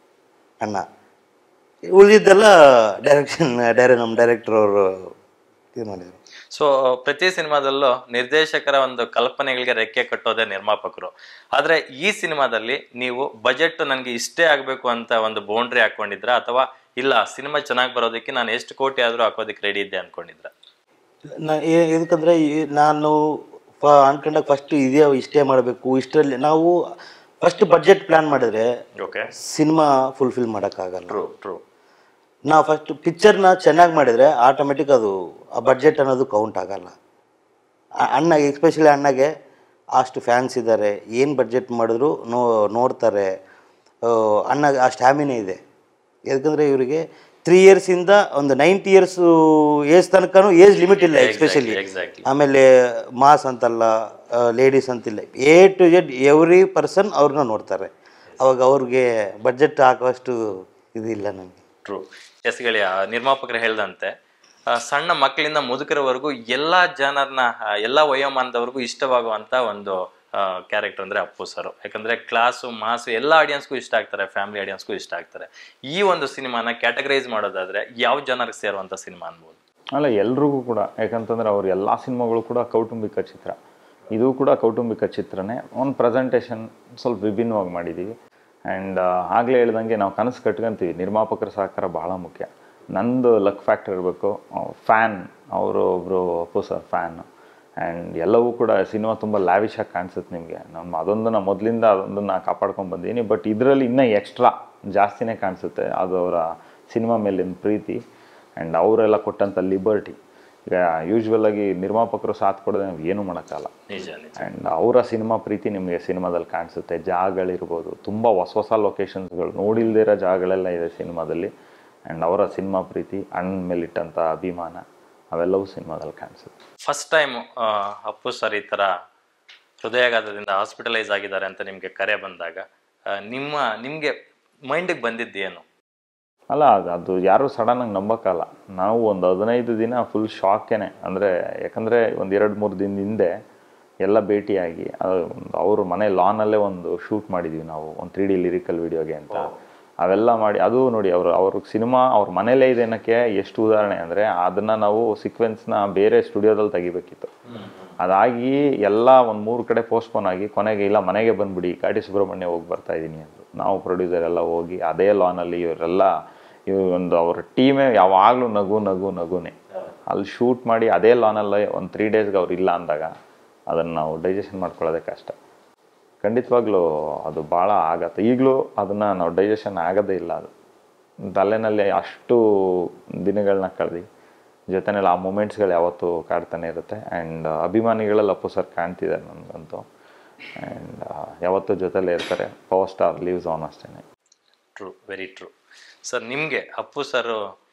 ಅಣ್ಣ ಉಳಿದಿದ್ದೆಲ್ಲ ಡೈರೆಕ್ಷನ್ ಡೈರೆ ನಮ್ಮ ಡೈರೆಕ್ಟರ್ ಅವರು ಇದು ಮಾಡಿದ್ರು ಸೊ ಪ್ರತಿ ಸಿನಿಮಾದಲ್ಲೂ ನಿರ್ದೇಶಕರ ಒಂದು ಕಲ್ಪನೆಗಳಿಗೆ ರೆಕ್ಕೆ ಕಟ್ಟೋದೇ ನಿರ್ಮಾಪಕರು ಆದ್ರೆ ಈ ಸಿನಿಮಾದಲ್ಲಿ ನೀವು ಬಜೆಟ್ ನನಗೆ ಇಷ್ಟೇ ಆಗಬೇಕು ಅಂತ ಒಂದು ಬೌಂಡ್ರಿ ಹಾಕೊಂಡಿದ್ರ ಅಥವಾ ಇಲ್ಲ ಸಿನಿಮಾ ಚೆನ್ನಾಗಿ ಬರೋದಕ್ಕೆ ನಾನು ಎಷ್ಟು ಕೋಟಿ ಆದ್ರೂ ಹಾಕೋದಕ್ಕೆ ರೆಡಿ ಇದ್ದೆ ಅನ್ಕೊಂಡಿದ್ರ ನಾ ಏ- ಎದಕ್ಕಂದ್ರೆ ಈ- ನಾನು ಫ ಅನ್ಕೊಂಡಾಗ ಫಸ್ಟ್ ಇದೇ ಇಷ್ಟೇ ಮಾಡಬೇಕು ಇಷ್ಟರಲ್ಲಿ ನಾವು ಫಸ್ಟ್ ಬಡ್ಜೆಟ್ ಪ್ಲ್ಯಾನ್ ಮಾಡಿದ್ರೆ ಓಕೆ ಸಿನಿಮಾ ಫುಲ್ಫಿಲ್ ಮಾಡೋಕ್ಕಾಗಲ್ಲ ಟ್ರೂ ಟ್ರೂ ನಾವು ಫಸ್ಟ್ ಪಿಕ್ಚರ್ನ ಚೆನ್ನಾಗಿ ಮಾಡಿದರೆ ಆಟೋಮೆಟಿಕ್ ಅದು ಆ ಬಡ್ಜೆಟ್ ಅನ್ನೋದು ಕೌಂಟ್ ಆಗಲ್ಲ ಆ- ಅಣ್ಣ ಎಸ್ಪೆಷಲಿ ಅಣ್ಣಗೆ ಅಷ್ಟು ಫ್ಯಾನ್ಸ್ ಇದ್ದಾರೆ ಏನು ಬಡ್ಜೆಟ್ ಮಾಡಿದ್ರು ನೋ ನೋಡ್ತಾರೆ ಆ, ಅಣ್ಣಗೆ ಆ ಸ್ಟ್ಯಾಮಿನೇ ಇದೆ ಯಾಕಂದರೆ ಇವರಿಗೆ ತ್ರೀ ಇಯರ್ಸಿಂದ ಒಂದು ನೈಂಟಿ ಇಯರ್ಸ್ ಏಜ್ ತನಕನೂ ಏಜ್ ಲಿಮಿಟ್ ಇಲ್ಲ ಎಸ್ಪೆಷಲಿ ಎಕ್ಸಾಕ್ಟ್ಲಿ ಆಮೇಲೆ ಮಾಸ್ ಅಂತಲ್ಲ ಲೇಡೀಸ್ ಅಂತಿಲ್ಲ A to Z every person ಅವ್ರನ್ನ ನೋಡ್ತಾರೆ ಅವಾಗ ಅವ್ರಿಗೆ ಬಡ್ಜೆಟ್ ಹಾಕುವಷ್ಟು ಇದಿಲ್ಲ ನನಗೆ ಟ್ರೂ ಎಸ್ ಗೆಳೆಯ ನಿರ್ಮಾಪಕರು ಹೇಳ್ದಂತೆ ಆ, ಸಣ್ಣ ಮಕ್ಕಳಿಂದ ಮುದುಕರವರೆಗೂ ಎಲ್ಲಾ ಜನರನ್ನ ಎಲ್ಲ ವಯೋಮಾನದವರೆಗೂ ಇಷ್ಟವಾಗುವಂತ ಒಂದು ಕ್ಯಾರೆಕ್ಟರ್ ಅಂದ್ರೆ ಅಪ್ಪು ಸರ್ ಯಾಕಂದ್ರೆ ಕ್ಲಾಸು ಮಾಸು ಎಲ್ಲ ಆಡಿಯನ್ಸ್ಗೂ ಇಷ್ಟ ಆಗ್ತಾರೆ ಫ್ಯಾಮಿಲಿ ಆಡಿಯನ್ಸ್ಗೂ ಇಷ್ಟ ಆಗ್ತಾರೆ ಈ ಒಂದು ಸಿನಿಮಾನ ಕ್ಯಾಟಗರೈಸ್ ಮಾಡೋದಾದ್ರೆ ಯಾವ ಜನರಿಗೆ ಸೇರುವಂತ ಸಿನಿಮಾ ಅನ್ಬೋದು ಅಲ್ಲ ಎಲ್ರಿಗೂ ಕೂಡ ಯಾಕಂತಂದ್ರೆ ಅವ್ರ ಎಲ್ಲ ಸಿನಿಮಾಗಳು ಕೂಡ ಕೌಟುಂಬಿಕ ಚಿತ್ರ ಇದು ಕೂಡ ಕೌಟುಂಬಿಕ ಚಿತ್ರನೇ ಒಂದು ಪ್ರೆಸೆಂಟೇಷನ್ ಸ್ವಲ್ಪ ವಿಭಿನ್ನವಾಗಿ ಮಾಡಿದ್ದೀವಿ ಆ್ಯಂಡ್ ಆಗಲೇ ಹೇಳ್ದಂಗೆ ನಾವು ಕನಸು ಕಟ್ಕೊಂತೀವಿ ನಿರ್ಮಾಪಕರ ಸಹಕಾರ ಭಾಳ ಮುಖ್ಯ ನಂದು ಲಕ್ ಫ್ಯಾಕ್ಟರ್ ಇರಬೇಕು ಫ್ಯಾನ್ ಅವರು ಒಬ್ಬರು ಅಪ್ಪು ಸರ್ ಫ್ಯಾನ್ ಆ್ಯಂಡ್ ಎಲ್ಲವೂ ಕೂಡ ಸಿನಿಮಾ ತುಂಬ ಲ್ಯಾವಿಶಾಗಿ ಕಾಣಿಸುತ್ತೆ ನಿಮಗೆ ನಮ್ಮ ಅದೊಂದು ನಾ ಮೊದಲಿಂದ ಅದೊಂದನ್ನು ಕಾಪಾಡ್ಕೊಂಡು ಬಂದೀನಿ ಬಟ್ ಇದರಲ್ಲಿ ಇನ್ನೂ ಎಕ್ಸ್ಟ್ರಾ ಜಾಸ್ತಿನೇ ಕಾಣಿಸುತ್ತೆ ಅದು ಅವರ ಸಿನಿಮಾ ಮೇಲಿನ ಪ್ರೀತಿ ಆ್ಯಂಡ್ ಅವರೆಲ್ಲ ಕೊಟ್ಟಂಥ ಲಿಬರ್ಟಿ ಈಗ ಯೂಶ್ವಲ್ ಆಗಿ ನಿರ್ಮಾಪಕರು ಸಾಥ್ ಕೊಡದೆ ನಾವು ಏನೂ ಮಾಡೋಕ್ಕಲ್ಲ ನಿಜ ನಿಜ ಆ್ಯಂಡ್ ಅವರ ಸಿನಿಮಾ ಪ್ರೀತಿ ನಿಮಗೆ ಸಿನಿಮಾದಲ್ಲಿ ಕಾಣಿಸುತ್ತೆ ಜಾಗಗಳಿರ್ಬೋದು ತುಂಬ ಹೊಸ ಹೊಸ ಲೊಕೇಶನ್ಸ್ಗಳು ನೋಡಿಲ್ದೇ ಇರೋ ಜಾಗಗಳೆಲ್ಲ ಇದೆ ಸಿನಿಮಾದಲ್ಲಿ ಆ್ಯಂಡ್ ಅವರ ಸಿನಿಮಾ ಪ್ರೀತಿ ಅಣ್ಣನ ಮೇಲಿಟ್ಟಂಥ ಅಭಿಮಾನ ಅವೆಲ್ಲವೂ ಸಿನಿಮಾದಲ್ಲಿ ಕಾಣಿಸುತ್ತೆ ಫಸ್ಟ್ ಟೈಮ್ ಅಪ್ಪು ಸರ್ ಈ ತರ ಹೃದಯಾಘಾತದಿಂದ ಹಾಸ್ಪಿಟಲೈಸ್ ಆಗಿದ್ದಾರೆ ಅಂತ ನಿಮ್ಗೆ ಕರೆ ಬಂದಾಗ ಆ, ನಿಮ್ಮ ನಿಮ್ಗೆ ಮೈಂಡಿಗೆ ಬಂದಿದ್ದೇನು ಅಲ್ಲ ಅದು ಅದು ಯಾರೂ ಸಡನ್ನಾಗಿ ನಂಬೋಕ್ಕಲ್ಲ ನಾವು ಒಂದು ಹದಿನೈದು ದಿನ ಫುಲ್ ಶಾಕೇನೆ ಅಂದರೆ ಯಾಕಂದರೆ ಒಂದು ಎರಡು ಮೂರು ದಿನದ ಹಿಂದೆ ಎಲ್ಲ ಭೇಟಿಯಾಗಿ ಅದು ಒಂದು ಅವ್ರ ಮನೆ ಲಾನಲ್ಲೇ ಒಂದು ಶೂಟ್ ಮಾಡಿದ್ದೀವಿ ನಾವು ಒಂದು ತ್ರೀ ಡಿ ಲಿರಿಕಲ್ ವಿಡಿಯೋಗೆ ಅಂತ ಅವೆಲ್ಲ ಮಾಡಿ ಅದು ನೋಡಿ ಅವರು ಅವ್ರ ಸಿನಿಮಾ ಅವ್ರ ಮನೇಲೇ ಇದೆ ಅನ್ನೋಕ್ಕೆ ಎಷ್ಟು ಉದಾಹರಣೆ ಅಂದರೆ ಅದನ್ನು ನಾವು ಸೀಕ್ವೆನ್ಸ್ನ ಬೇರೆ ಸ್ಟುಡಿಯೋದಲ್ಲಿ ತೆಗಿಬೇಕಿತ್ತು ಅದಾಗಿ ಎಲ್ಲ ಒಂದು ಮೂರು ಕಡೆ ಪೋಸ್ಟ್ಪೋನ್ ಆಗಿ ಕೊನೆಗೆ ಇಲ್ಲ ಮನೆಗೆ ಬಂದ್ಬಿಡಿ ಕಾಟಿ ಸುಬ್ರಹ್ಮಣ್ಯ ಹೋಗಿ ಬರ್ತಾ ಇದ್ದೀನಿ ಅಂದರು ನಾವು ಪ್ರೊಡ್ಯೂಸರ್ ಎಲ್ಲ ಹೋಗಿ ಅದೇ ಲಾನಲ್ಲಿ ಇವರೆಲ್ಲ ಇವ್ರು ಒಂದು ಅವ್ರ ಟೀಮೇ ಯಾವಾಗಲೂ ನಗು ನಗು ನಗುನೇ ಅಲ್ಲಿ ಶೂಟ್ ಮಾಡಿ ಅದೇ ಲಾನಲ್ಲಿ ಒಂದು ತ್ರೀ ಡೇಸ್ಗೆ ಅವ್ರು ಇಲ್ಲ ಅಂದಾಗ ಅದನ್ನು ನಾವು ಡೈಜೆಷನ್ ಮಾಡ್ಕೊಳ್ಳೋದೇ ಕಷ್ಟ ಖಂಡಿತವಾಗ್ಲೂ ಅದು ಭಾಳ ಆಗತ್ತೆ ಈಗಲೂ ಅದನ್ನು ನಾವು ಡೈಜೆಷನ್ ಆಗೋದೇ ಇಲ್ಲ ಅದು ತಲೆನಲ್ಲಿ ಅಷ್ಟು ದಿನಗಳನ್ನ ಕಳೆದು ಜೊತೆನಲ್ಲಿ ಆ ಮೂಮೆಂಟ್ಸ್ಗಳು ಯಾವತ್ತೂ ಕಾಡ್ತಾನೆ ಇರುತ್ತೆ ಆ್ಯಂಡ್ ಅಭಿಮಾನಿಗಳಲ್ಲಿ ಅಪ್ಪು ಸರ್ ಕಾಣ್ತಿದ್ದಾರೆ ನನಗಂತೂ ಆ್ಯಂಡ್ ಯಾವತ್ತೂ ಜೊತೆಲೇ ಇರ್ತಾರೆ ಪವರ್ ಸ್ಟಾರ್ ಲೀವ್ಸ್ ಆನ್ ಅಷ್ಟೇ ಟ್ರೂ ವೆರಿ ಟ್ರೂ ಸರ್ ನಿಮಗೆ ಅಪ್ಪು ಸರ್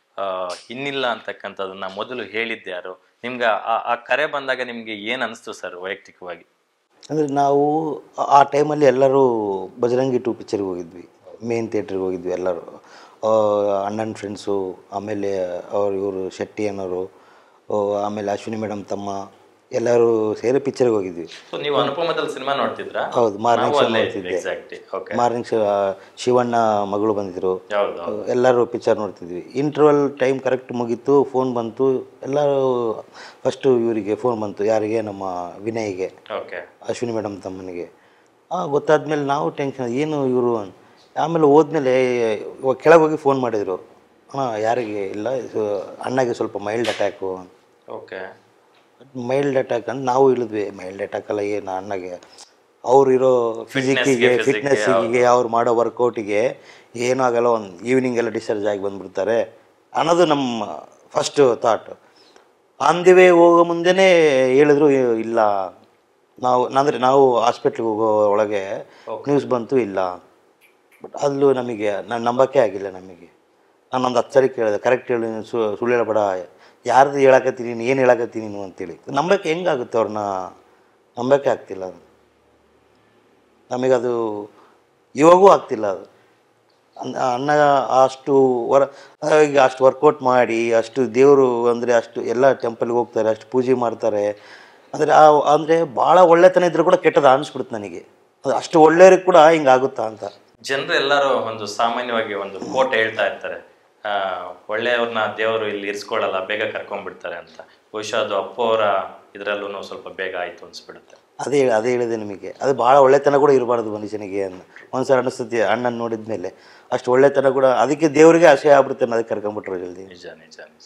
ಇನ್ನಿಲ್ಲ ಅಂತಕ್ಕಂಥದ್ದನ್ನ ಮೊದಲು ಹೇಳಿದ್ದೆ ಯಾರು ನಿಮ್ಗೆ ಆ- ಆ ಕರೆ ಬಂದಾಗ ನಿಮ್ಗೆ ಏನ್ ಅನಿಸ್ತು ಸರ್ ವೈಯಕ್ತಿಕವಾಗಿ ಅಂದರೆ ನಾವು ಆ- ಆ ಟೈಮಲ್ಲಿ ಎಲ್ಲರೂ ಬಜರಂಗಿ ಟು ಪಿಕ್ಚರ್ಗೆ ಹೋಗಿದ್ವಿ ಮೇನ್ ಥಿಯೇಟ್ರಿಗೆ ಹೋಗಿದ್ವಿ ಎಲ್ಲರೂ ಆ, ಅಣ್ಣನ ಫ್ರೆಂಡ್ಸು ಆಮೇಲೆ ಅವ್ರು ಇವರು ಶೆಟ್ಟಿ ಅನ್ನೋರು ಆ, ಆಮೇಲೆ ಅಶ್ವಿನಿ ಮೇಡಮ್ ತಮ್ಮ ಎಲ್ಲರೂ ಸೇರಿ ಪಿಕ್ಚರ್ಗೆ ಹೋಗಿದ್ವಿ ಸೊ ನೀವು ಅನುಪಮದಲ್ಲಿ ಸಿನಿಮಾ ನೋಡ್ತಿದ್ರಾ ಹೌದು ಮಾರ್ನಿಂಗ್ ಶೋ ಅಲ್ಲೇ ನೋಡ್ತಿದ್ದೆ exactly okay morning show Shivanna ಮಗಳು ಬಂದಿದ್ರು ಯಾವ್ದು ಎಲ್ಲರೂ ಪಿಕ್ಚರ್ ನೋಡ್ತಿದ್ವಿ ಇಂಟರ್ವಲ್ ಟೈಮ್ ಕರೆಕ್ಟ್ ಮುಗೀತು ಫೋನ್ ಬಂತು ಎಲ್ಲರೂ ಫಸ್ಟು ಇವರಿಗೆ ಫೋನ್ ಬಂತು ಯಾರಿಗೆ ನಮ್ಮ ವಿನಯ್ಗೆ ಓಕೆ ಅಶ್ವಿನಿ ಮೇಡಮ್ ತಮ್ಮನಿಗೆ ಹಾಂ ಗೊತ್ತಾದ್ಮೇಲೆ ನಾವು ಟೆನ್ಷನ್ ಏನು ಇವರು ಆಮೇಲೆ ಹೋದ್ಮೇಲೆ ಇವಾಗ ಕೆಳಗೆ ಹೋಗಿ ಫೋನ್ ಮಾಡಿದರು ಹಾಂ ಯಾರಿಗೆ ಇಲ್ಲ ಇದು ಅಣ್ಣಗೆ ಸ್ವಲ್ಪ mild attack okay mild attack ಅಂತ ನಾವು ಇಳಿದ್ವಿ ಮೈಲ್ಡ್ ಅಟ್ಯಾಕ್ ಅಲ್ಲ ಏನು ಅಣ್ಣಗೆ ಅವ್ರು ಇರೋ ಫಿಸಿಕ್ಕಿಗೆ ಫಿಟ್ನೆಸ್ಸಿಗೆ ಅವ್ರು ಮಾಡೋ ವರ್ಕೌಟಿಗೆ ಏನೂ ಆಗಲ್ಲ ಒಂದು ಈವ್ನಿಂಗ್ ಎಲ್ಲ ಡಿಸ್ಚಾರ್ಜ್ ಆಗಿ ಬಂದ್ಬಿಡ್ತಾರೆ ಅನ್ನೋದು ನಮ್ಮ first thought on the way ಹೋಗೋ ಮುಂದೆನೇ ಹೇಳಿದ್ರು ಇಲ್ಲ ನಾವು ಅಂದರೆ ನಾವು ಹಾಸ್ಪಿಟ್ಲಿಗೆ ಹೋಗೋ ಒಳಗೆ ನ್ಯೂಸ್ ಬಂತು ಇಲ್ಲ ಬಟ್ ಅಲ್ಲೂ ನಮಗೆ ನಾನು ನಂಬಕ್ಕೆ ಆಗಿಲ್ಲ ನಮಗೆ ನಾನು ಒಂದು ಹತ್ತು ಸರಿ ಕೇಳಿದೆ ಕರೆಕ್ಟ್ ಹೇಳಿ ನೀನು ಸು ಸುಳ್ಳು ಹೇಳಬೇಡ ಯಾರ್ದು ಹೇಳಕತ್ತೀನಿ ನೀನು ಏನು ಹೇಳಕತ್ತೀನಿ ನೀನು ಅಂತೇಳಿ ನಂಬಕ್ಕೆ ಹೆಂಗಾಗುತ್ತೆ ಅವ್ರನ್ನ ನಂಬಕ್ಕೆ ಆಗ್ತಿಲ್ಲ ಅದು ನಮಗದು ಇವಾಗೂ ಆಗ್ತಿಲ್ಲ ಅದು ಅನ್- ಅಣ್ಣ ಅಷ್ಟು ವರ ಈಗ ಅಷ್ಟು ವರ್ಕೌಟ್ ಮಾಡಿ ಅಷ್ಟು ದೇವರು ಅಂದರೆ ಅಷ್ಟು ಎಲ್ಲ ಟೆಂಪಲ್ಗೆ ಹೋಗ್ತಾರೆ ಅಷ್ಟು ಪೂಜೆ ಮಾಡ್ತಾರೆ ಅಂದರೆ ಆ ಅಂದರೆ ಭಾಳ ಒಳ್ಳೆತನ ಇದ್ರೂ ಕೂಡ ಕೆಟ್ಟದ ಅನಿಸ್ಬಿಡುತ್ತೆ ನನಗೆ ಅದು ಅಷ್ಟು ಒಳ್ಳೆಯವ್ರಿಗೆ ಕೂಡ ಹಿಂಗಾಗುತ್ತಾ ಅಂತ ಜನರು ಎಲ್ಲರೂ ಒಂದು ಸಾಮಾನ್ಯವಾಗಿ ಒಂದು ಕೋಟ್ ಹೇಳ್ತಾ ಇರ್ತಾರೆ ಆ, ಒಳ್ಳೆಯವ್ರನ್ನ ದೇವರು ಇಲ್ಲಿ ಇರಿಸ್ಕೊಳ್ಳಲ್ಲ ಬೇಗ ಕರ್ಕೊಂಡ್ಬಿಡ್ತಾರೆ ಅಂತ ಬಹುಶಃ ಅದು ಅಪ್ಪು ಅವರ ಇದರಲ್ಲೂ ಸ್ವಲ್ಪ ಬೇಗ ಆಯ್ತು ಅನ್ಸ್ಬಿಡುತ್ತೆ ಅದೇ ಅದೇ ಹೇಳಿದೆ ನಿಮಗೆ ಅದು ಭಾಳ ಒಳ್ಳೆತನ ಕೂಡ ಇರಬಾರ್ದು ಮನುಷ್ಯನಿಗೆ ಅಂತ ಒಂದ್ಸಲ ಅನಿಸ್ತತಿ ಅಣ್ಣನ ನೋಡಿದ ಮೇಲೆ ಅಷ್ಟು ಒಳ್ಳೆತನ ಕೂಡ ಅದಕ್ಕೆ ದೇವರಿಗೆ ಆಸೆ ಆಗ್ಬಿಡುತ್ತೆ ಅದಕ್ಕೆ ಕರ್ಕೊಂಡ್ಬಿಟ್ರು ಜಲ್ದಿ ನಿಜ ನಿಜ ನಿಜ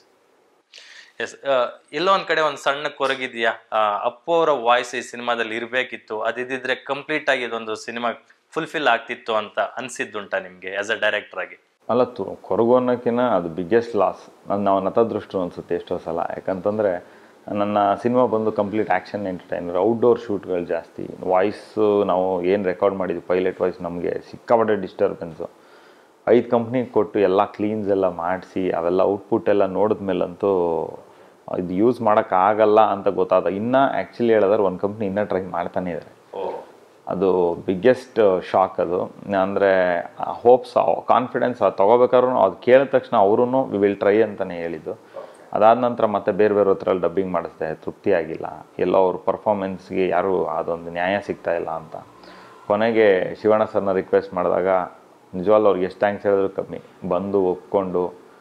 ಎಸ್ ಎಲ್ಲೋ ಒಂದ್ ಕಡೆ ಒಂದ್ ಸಣ್ಣ ಕೊರಗಿದ್ಯಾ ಆ, ಅಪ್ಪು ಅವರ ವಾಯ್ಸ್ ಈ ಸಿನಿಮಾದಲ್ಲಿ ಇರ್ಬೇಕಿತ್ತು ಅದಿದ್ರೆ ಕಂಪ್ಲೀಟ್ ಆಗಿ ಇದೊಂದು ಸಿನಿಮಾ ಫುಲ್ಫಿಲ್ ಆಗ್ತಿತ್ತು ಅಂತ ಅನ್ಸಿದ್ದುಂಟಾ ನಿಮ್ಗೆ ಆಸ್ ಅ ಡೈರೆಕ್ಟರ್ ಆಗಿ ಅಲ್ಲ ತು ಕೊರಗು ಅನ್ನೋಕ್ಕಿಂತ ಅದು ಬಿಗ್ಗೆಸ್ಟ್ ಲಾಸ್ ನನ್ನ ನಾವು ನತದೃಷ್ಟು ಅನಿಸುತ್ತೆ ಎಷ್ಟೋ ಸಲ ಯಾಕಂತಂದರೆ ನನ್ನ ಸಿನಿಮಾ ಬಂದು ಕಂಪ್ಲೀಟ್ ಆ್ಯಕ್ಷನ್ ಎಂಟರ್ಟೈನರ್ ಔಟ್ಡೋರ್ ಶೂಟ್ಗಳು ಜಾಸ್ತಿ ವಾಯ್ಸು ನಾವು ಏನು ರೆಕಾರ್ಡ್ ಮಾಡಿದ್ವಿ ಪೈಲಟ್ ವಾಯ್ಸ್ ನಮಗೆ ಸಿಕ್ಕಾಪಟ್ಟೆ ಡಿಸ್ಟರ್ಬೆನ್ಸು ಐದು ಕಂಪ್ನಿಗೆ ಕೊಟ್ಟು ಎಲ್ಲ ಕ್ಲೀನ್ಸ್ ಎಲ್ಲ ಮಾಡಿಸಿ ಅವೆಲ್ಲ ಔಟ್ಪುಟ್ ಎಲ್ಲ ನೋಡಿದ್ಮೇಲಂತೂ ಇದು ಯೂಸ್ ಮಾಡೋಕ್ಕಾಗಲ್ಲ ಅಂತ ಗೊತ್ತಾದ ಇನ್ನೂ ಆ್ಯಕ್ಚುಲಿ ಹೇಳಿದ್ರೆ ಒಂದು ಕಂಪ್ನಿ ಇನ್ನೂ ಟ್ರೈ ಮಾಡ್ತಾನೆ ಇದ್ದಾರೆ ಓ ಅದು ಬಿಗ್ಗೆಸ್ಟ್ ಶಾಕ್ ಅದು ಅಂದರೆ ಹೋಪ್ಸ್ ಕಾನ್ಫಿಡೆನ್ಸ್ ಅದು ತೊಗೋಬೇಕಾದ್ರೂ ಅದು ಕೇಳಿದ ತಕ್ಷಣ ಅವರೂ ವಿ ವಿಲ್ ಟ್ರೈ ಅಂತಲೇ ಹೇಳಿದ್ದು ಅದಾದ ನಂತರ ಮತ್ತೆ ಬೇರೆ ಬೇರೆ ಹತ್ರ ಡಬ್ಬಿಂಗ್ ಮಾಡಿಸ್ದೆ ತೃಪ್ತಿ ಆಗಿಲ್ಲ ಎಲ್ಲೋ ಅವ್ರ ಪರ್ಫಾರ್ಮೆನ್ಸ್ಗೆ ಯಾರೂ ಅದೊಂದು ನ್ಯಾಯ ಸಿಗ್ತಾ ಇಲ್ಲ ಅಂತ ಕೊನೆಗೆ ಶಿವಣ್ಣ ಸರ್ನ ರಿಕ್ವೆಸ್ಟ್ ಮಾಡಿದಾಗ ನಿಜವಾಗ್ಲೂ ಅವ್ರಿಗೆ ಎಷ್ಟು ಥ್ಯಾಂಕ್ಸ್ ಹೇಳಿದ್ರು ಕಮ್ಮಿ ಬಂದು ಒಪ್ಕೊಂಡು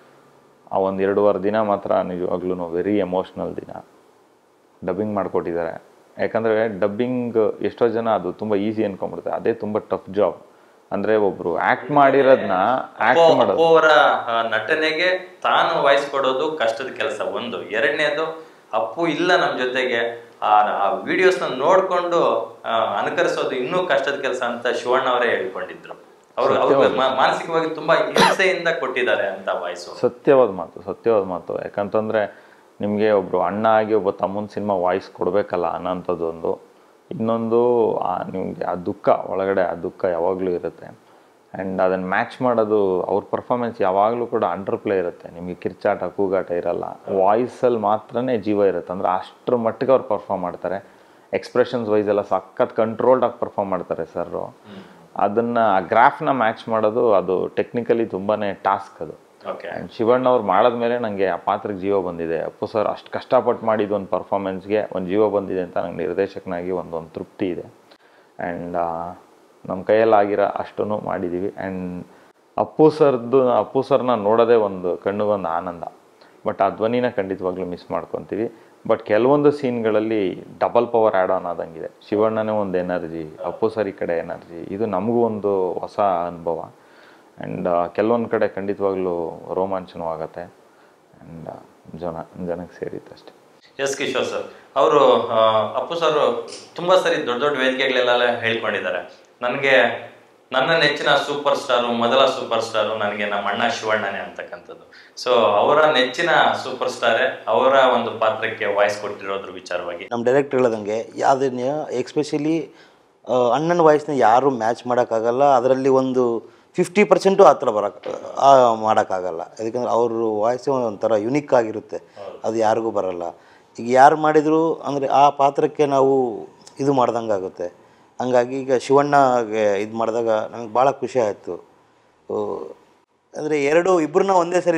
ಆ ಒಂದು ಎರಡೂವರೆ ದಿನ ಮಾತ್ರ ನಿಜವಾಗ್ಲೂ ವೆರಿ ಎಮೋಷ್ನಲ್ ದಿನ ಡಬ್ಬಿಂಗ್ ಮಾಡಿಕೊಟ್ಟಿದ್ದಾರೆ ಯಾಕಂದರೆ ಡಬ್ಬಿಂಗ್ ಎಷ್ಟೋ ಜನ ಅದು ತುಂಬ ಈಸಿ ಅನ್ಕೊಂಡ್ಬಿಡ್ತಾರೆ ಅದೇ ತುಂಬ ಟಫ್ ಜಾಬ್ ಅಂದರೆ ಒಬ್ಬರು ಆ್ಯಕ್ಟ್ ಮಾಡಿರೋದನ್ನ ಆ್ಯಕ್ಟ್ ಮಾಡೋದು ಅಪ್ಪು ಅವರ ಆ, ನಟನೆಗೆ ತಾನು ವಾಯ್ಸ್ ಕೊಡೋದು ಕಷ್ಟದ ಕೆಲಸ ಒಂದು ಎರಡನೇದು ಅಪ್ಪು ಇಲ್ಲ ನಮ್ಮ ಜೊತೆಗೆ ಆ ವಿಡಿಯೋಸ್ ನ ನೋಡ್ಕೊಂಡು ಆ, ಅನುಕರಿಸೋದು ಇನ್ನೂ ಕಷ್ಟದ ಕೆಲಸ ಅಂತ ಶಿವಣ್ಣ ಅವರೇ ಹೇಳ್ಕೊಂಡಿದ್ರು ಅವರು ಅವ್ರಿಗೆ ಮಾ- ಮಾನಸಿಕವಾಗಿ ತುಂಬಾ ಹಿಂಸೆಯಿಂದ ಕೊಟ್ಟಿದ್ದಾರೆ ಅಂತ ವಾಯ್ಸು ಸತ್ಯವಾದ ಮಾತು ಸತ್ಯವಾದ ಮಾತು ಯಾಕಂತಂದರೆ ನಿಮಗೆ ಒಬ್ಬರು ಅಣ್ಣ ಆಗಿ ಒಬ್ಬ ತಮ್ಮನ ಸಿನಿಮಾ ವಾಯ್ಸ್ ಕೊಡಬೇಕಲ್ಲ ಅನ್ನೋಂಥದ್ದು ಒಂದು ಇನ್ನೊಂದು ನಿಮಗೆ ಆ ದುಃಖ ಒಳಗಡೆ ಆ ದುಃಖ ಯಾವಾಗಲೂ ಇರುತ್ತೆ ಆ್ಯಂಡ್ ಅದನ್ನು ಮ್ಯಾಚ್ ಮಾಡೋದು ಅವ್ರ ಪರ್ಫಾರ್ಮೆನ್ಸ್ ಯಾವಾಗಲೂ ಕೂಡ ಅಂಡರ್ ಪ್ಲೇ ಇರುತ್ತೆ ನಿಮಗೆ ಕಿರ್ಚಾಟ ಕೂಗಾಟ ಇರಲ್ಲ ವಾಯ್ಸಲ್ಲಿ ಮಾತ್ರನೇ ಜೀವ ಇರುತ್ತೆ ಅಂದರೆ ಅಷ್ಟರ ಮಟ್ಟಿಗೆ ಅವ್ರು ಪರ್ಫಾರ್ಮ್ ಮಾಡ್ತಾರೆ ಎಕ್ಸ್ಪ್ರೆಷನ್ಸ್ ವೈಸ್ ಎಲ್ಲ ಸಖತ್ ಕಂಟ್ರೋಲ್ಡ್ ಆಗಿ ಪರ್ಫಾರ್ಮ್ ಮಾಡ್ತಾರೆ ಸರ್ ಅದನ್ನು ಆ ಗ್ರಾಫ್ನ ಮ್ಯಾಚ್ ಮಾಡೋದು ಅದು ಟೆಕ್ನಿಕಲಿ ತುಂಬಾ ಟಾಸ್ಕ್ ಅದು ಓಕೆ ಆ್ಯಂಡ್ ಶಿವಣ್ಣ ಅವ್ರು ಮಾಡಿದ್ಮೇಲೆ ನನಗೆ ಆ ಪಾತ್ರಕ್ಕೆ ಜೀವ ಬಂದಿದೆ ಅಪ್ಪು ಸರ್ ಅಷ್ಟು ಕಷ್ಟಪಟ್ಟು ಮಾಡಿದ ಒಂದು ಪರ್ಫಾರ್ಮೆನ್ಸ್ಗೆ ಒಂದು ಜೀವ ಬಂದಿದೆ ಅಂತ ನಂಗೆ ನಿರ್ದೇಶಕನಾಗಿ ಒಂದೊಂದು ತೃಪ್ತಿ ಇದೆ ಆ್ಯಂಡ್ ನಮ್ಮ ಕೈಯಲ್ಲಾಗಿರೋ ಅಷ್ಟೂ ಮಾಡಿದ್ದೀವಿ ಆ್ಯಂಡ್ ಅಪ್ಪು ಸರ್ದು ಅಪ್ಪು ಸರ್ನ ನೋಡೋದೇ ಒಂದು ಕಣ್ಣಿಗೊಂದು ಆನಂದ ಬಟ್ ಆ ಧ್ವನಿನ ಖಂಡಿತವಾಗ್ಲೂ ಮಿಸ್ ಮಾಡ್ಕೊತೀವಿ ಬಟ್ ಕೆಲವೊಂದು ಸೀನ್ಗಳಲ್ಲಿ ಡಬಲ್ ಪವರ್ ಆ್ಯಡ್ ಆನ್ ಆದಂಗಿದೆ ಶಿವಣ್ಣನೇ ಒಂದು ಎನರ್ಜಿ ಅಪ್ಪು ಸರ್ ಈ ಕಡೆ ಎನರ್ಜಿ ಇದು ನಮಗೂ ಒಂದು ಹೊಸ ಅನುಭವ ಆ್ಯಂಡ್ ಕೆಲವೊಂದು ಕಡೆ ಖಂಡಿತವಾಗ್ಲೂ ರೋಮಾಂಚನವಾಗತ್ತೆ ಆ್ಯಂಡ್ ಜನ ಜನಕ್ಕೆ ಸೇರಿತ್ತು ಅಷ್ಟೇ ಎಸ್ ಕಿಶೋರ್ ಸರ್ ಅವರು ಅಪ್ಪು ಸರ್ ತುಂಬಾ ಸರಿ ದೊಡ್ಡ ದೊಡ್ಡ ವೇದಿಕೆಗಳೆಲ್ಲ ಹೇಳ್ಕೊಂಡಿದ್ದಾರೆ ನನಗೆ ನನ್ನ ನೆಚ್ಚಿನ ಸೂಪರ್ ಸ್ಟಾರು ಮೊದಲ ಸೂಪರ್ ಸ್ಟಾರು ನನಗೆ ನಮ್ಮ ಅಣ್ಣ ಶಿವಣ್ಣನೇ ಅಂತಕ್ಕಂಥದ್ದು ಸೊ ಅವರ ನೆಚ್ಚಿನ ಸೂಪರ್ ಸ್ಟಾರೇ ಅವರ ಒಂದು ಪಾತ್ರಕ್ಕೆ ವಾಯ್ಸ್ ಕೊಟ್ಟಿರೋದ್ರ ವಿಚಾರವಾಗಿ ನಮ್ಮ ಡೈರೆಕ್ಟರ್ ಹೇಳದಂಗೆ ಯಾವುದನ್ನ ಎಕ್ಸ್ಪೆಷಲಿ ಅಣ್ಣನ ವಾಯ್ಸ್ನ ಯಾರು ಮ್ಯಾಚ್ ಮಾಡೋಕ್ಕಾಗಲ್ಲ ಅದರಲ್ಲಿ ಒಂದು ಫಿಫ್ಟಿ ಪರ್ಸೆಂಟು ಆ ಥರ ಬರೋಕ್ಕೆ ಮಾಡೋಕ್ಕಾಗಲ್ಲ ಯಾಕಂದ್ರೆ ಅವ್ರ ವಾಯ್ಸೇ ಒಂಥರ ಯುನಿಕ್ ಆಗಿರುತ್ತೆ ಅದು ಯಾರಿಗೂ ಬರಲ್ಲ ಈಗ ಯಾರು ಮಾಡಿದ್ರು ಅಂದರೆ ಆ ಪಾತ್ರಕ್ಕೆ ನಾವು ಇದು ಮಾಡ್ದಂಗೆ ಆಗುತ್ತೆ ಹಂಗಾಗಿ ಈಗ ಶಿವಣ್ಣಗೆ ಇದು ಮಾಡಿದಾಗ ನನಗೆ ಭಾಳ ಖುಷಿ ಆಯಿತು ಅಂದರೆ ಎರಡು ಇಬ್ಬರನ್ನ ಒಂದೇ ಸರಿ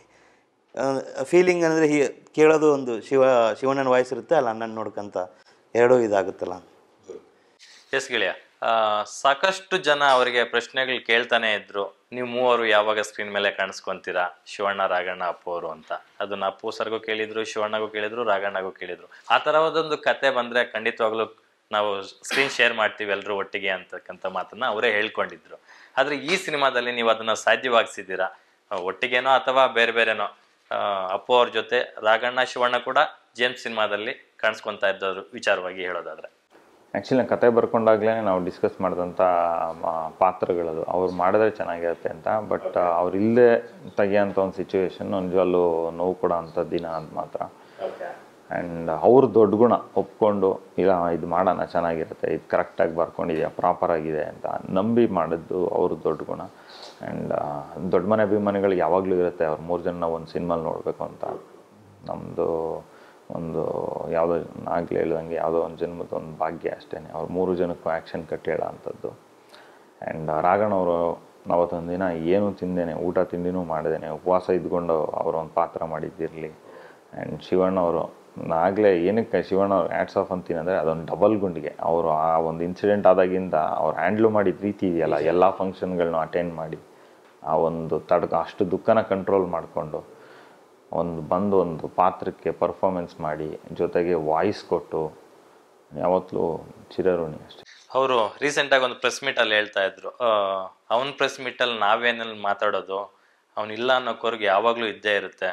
ಫೀಲಿಂಗ್ ಅಂದರೆ ಕೇಳೋದು ಒಂದು ಶಿವ ಶಿವಣ್ಣನ ವಾಯ್ಸ್ ಇರುತ್ತೆ ಅಲ್ಲ ಅಣ್ಣನ ನೋಡ್ಕೊಂತ ಎರಡೂ ಇದಾಗುತ್ತಲ್ಲ ಎಸ್ ಗೆಳೆಯ ಆ, ಸಾಕಷ್ಟು ಜನ ಅವರಿಗೆ ಪ್ರಶ್ನೆಗಳು ಕೇಳ್ತಾನೆ ಇದ್ರು ನೀವು ಮೂವರು ಯಾವಾಗ ಸ್ಕ್ರೀನ್ ಮೇಲೆ ಕಾಣಿಸ್ಕೊಂತೀರಾ ಶಿವಣ್ಣ ರಾಘಣ್ಣ ಅಪ್ಪು ಅವರು ಅಂತ ಅದನ್ನ ಅಪ್ಪು ಸರ್ಗೂ ಕೇಳಿದ್ರು ಶಿವಣ್ಣಗೂ ಕೇಳಿದ್ರು ರಾಘಣ್ಣಗೂ ಕೇಳಿದ್ರು ಆ ಥರವಾದೊಂದು ಕತೆ ಬಂದ್ರೆ ಖಂಡಿತವಾಗ್ಲೂ ನಾವು ಸ್ಕ್ರೀನ್ ಶೇರ್ ಮಾಡ್ತೀವಿ ಎಲ್ಲರೂ ಒಟ್ಟಿಗೆ ಅಂತಕ್ಕಂಥ ಮಾತನ್ನ ಅವರೇ ಹೇಳ್ಕೊಂಡಿದ್ರು ಆದ್ರೆ ಈ ಸಿನಿಮಾದಲ್ಲಿ ನೀವು ಅದನ್ನ ಸಾಧ್ಯವಾಗಿಸಿದ್ದೀರಾ ಆ, ಒಟ್ಟಿಗೆನೋ ಅಥವಾ ಬೇರೆ ಬೇರೆನೋ ಆ, ಅಪ್ಪು ಅವ್ರ ಜೊತೆ ರಾಘಣ್ಣ ಶಿವಣ್ಣ ಕೂಡ ಜೇಮ್ಸ್ ಸಿನಿಮಾದಲ್ಲಿ ಕಾಣಿಸ್ಕೊಂತಾ ಇದ್ದವ್ರು ವಿಚಾರವಾಗಿ ಹೇಳೋದಾದ್ರೆ ಆ್ಯಕ್ಚುಲಿ ನಾನು ಕತೆ ಬರ್ಕೊಂಡಾಗಲೇ ನಾವು ಡಿಸ್ಕಸ್ ಮಾಡಿದಂಥ ಪಾತ್ರಗಳದು ಅವ್ರು ಮಾಡಿದ್ರೆ ಚೆನ್ನಾಗಿರುತ್ತೆ ಅಂತ ಬಟ್ ಅವ್ರು ಇಲ್ಲದೆ ತೆಗಿಯೋಂಥ ಒಂದು ಸಿಚುವೇಶನ್ ನಿಜವಲ್ಲೂ ನೋವು ಕೊಡೋ ಅಂಥ ದಿನ ಅದು ಮಾತ್ರ ಆ್ಯಂಡ್ ಅವ್ರ ದೊಡ್ಡ ಗುಣ ಒಪ್ಕೊಂಡು ಇಲ್ಲ ಇದು ಮಾಡೋಣ ಚೆನ್ನಾಗಿರುತ್ತೆ ಇದು ಕರೆಕ್ಟಾಗಿ ಬರ್ಕೊಂಡಿದ್ಯಾ ಪ್ರಾಪರ್ ಆಗಿದೆ ಅಂತ ನಂಬಿ ಮಾಡಿದ್ದು ಅವ್ರ ದೊಡ್ಡ ಗುಣ ಆ್ಯಂಡ್ ದೊಡ್ಡ ಮನೆ ಅಭಿಮಾನಿಗಳು ಯಾವಾಗಲೂ ಇರುತ್ತೆ ಅವ್ರು ಮೂರು ಜನ ಒಂದು ಸಿನಿಮಾಲಿ ನೋಡಬೇಕು ಅಂತ ನಮ್ಮದು ಒಂದು ಯಾವುದೋ ಆಗಲೇ ಹೇಳ್ದಂಗೆ ಯಾವುದೋ ಒಂದು ಜನ್ಮದ ಒಂದು ಭಾಗ್ಯ ಅಷ್ಟೇ ಅವ್ರು ಮೂರು ಜನಕ್ಕೂ ಆ್ಯಕ್ಷನ್ ಕಟ್ ಹೇಳೋ ಅಂಥದ್ದು ಆ್ಯಂಡ್ ರಾಘಣ್ಣ ಅವರು ಅವತ್ತೊಂದು ದಿನ ಏನೂ ತಿಂದೇನೆ ಊಟ ತಿಂಡಿನೂ ಮಾಡಿದೇನೆ ಉಪವಾಸ ಇದ್ಕೊಂಡು ಅವರ ಒಂದು ಪಾತ್ರ ಮಾಡಿದ್ದಿರಲಿ ಆ್ಯಂಡ್ ಶಿವಣ್ಣ ಅವರು ಆಗಲೇ ಏನಕ್ಕೆ ಶಿವಣ್ಣ ಅವ್ರು ಆ್ಯಡ್ಸ್ ಆಫ್ ಅಂತೀನಿ ಅಂದರೆ ಅದೊಂದು ಡಬಲ್ ಗುಂಡಿಗೆ ಅವರು ಆ ಒಂದು ಇನ್ಸಿಡೆಂಟ್ ಆದಾಗಿಂದ ಅವ್ರು ಹ್ಯಾಂಡ್ಲ್ ಮಾಡಿದ ರೀತಿ ಇದೆಯಲ್ಲ ಎಲ್ಲ ಫಂಕ್ಷನ್ಗಳನ್ನೂ ಅಟೆಂಡ್ ಮಾಡಿ ಆ ಒಂದು ತಡ್ಕ ಅಷ್ಟು ದುಃಖನ ಕಂಟ್ರೋಲ್ ಮಾಡಿಕೊಂಡು ಒಂದು ಬಂದು ಒಂದು ಪಾತ್ರಕ್ಕೆ ಪರ್ಫಾರ್ಮೆನ್ಸ್ ಮಾಡಿ ಜೊತೆಗೆ ವಾಯ್ಸ್ ಕೊಟ್ಟು ಯಾವತ್ತೂ ಚಿರಋಣಿ ಅಷ್ಟೇ ಅವರು ರೀಸೆಂಟಾಗಿ ಒಂದು ಪ್ರೆಸ್ ಮೀಟಲ್ಲಿ ಹೇಳ್ತಾ ಇದ್ರು ಅವನ ಪ್ರೆಸ್ ಮೀಟಲ್ಲಿ ನಾವೇನಲ್ಲಿ ಮಾತಾಡೋದು ಅವನಿಲ್ಲ ಅನ್ನೋಕೋರ್ಗೆ ಯಾವಾಗಲೂ ಇದ್ದೇ ಇರುತ್ತೆ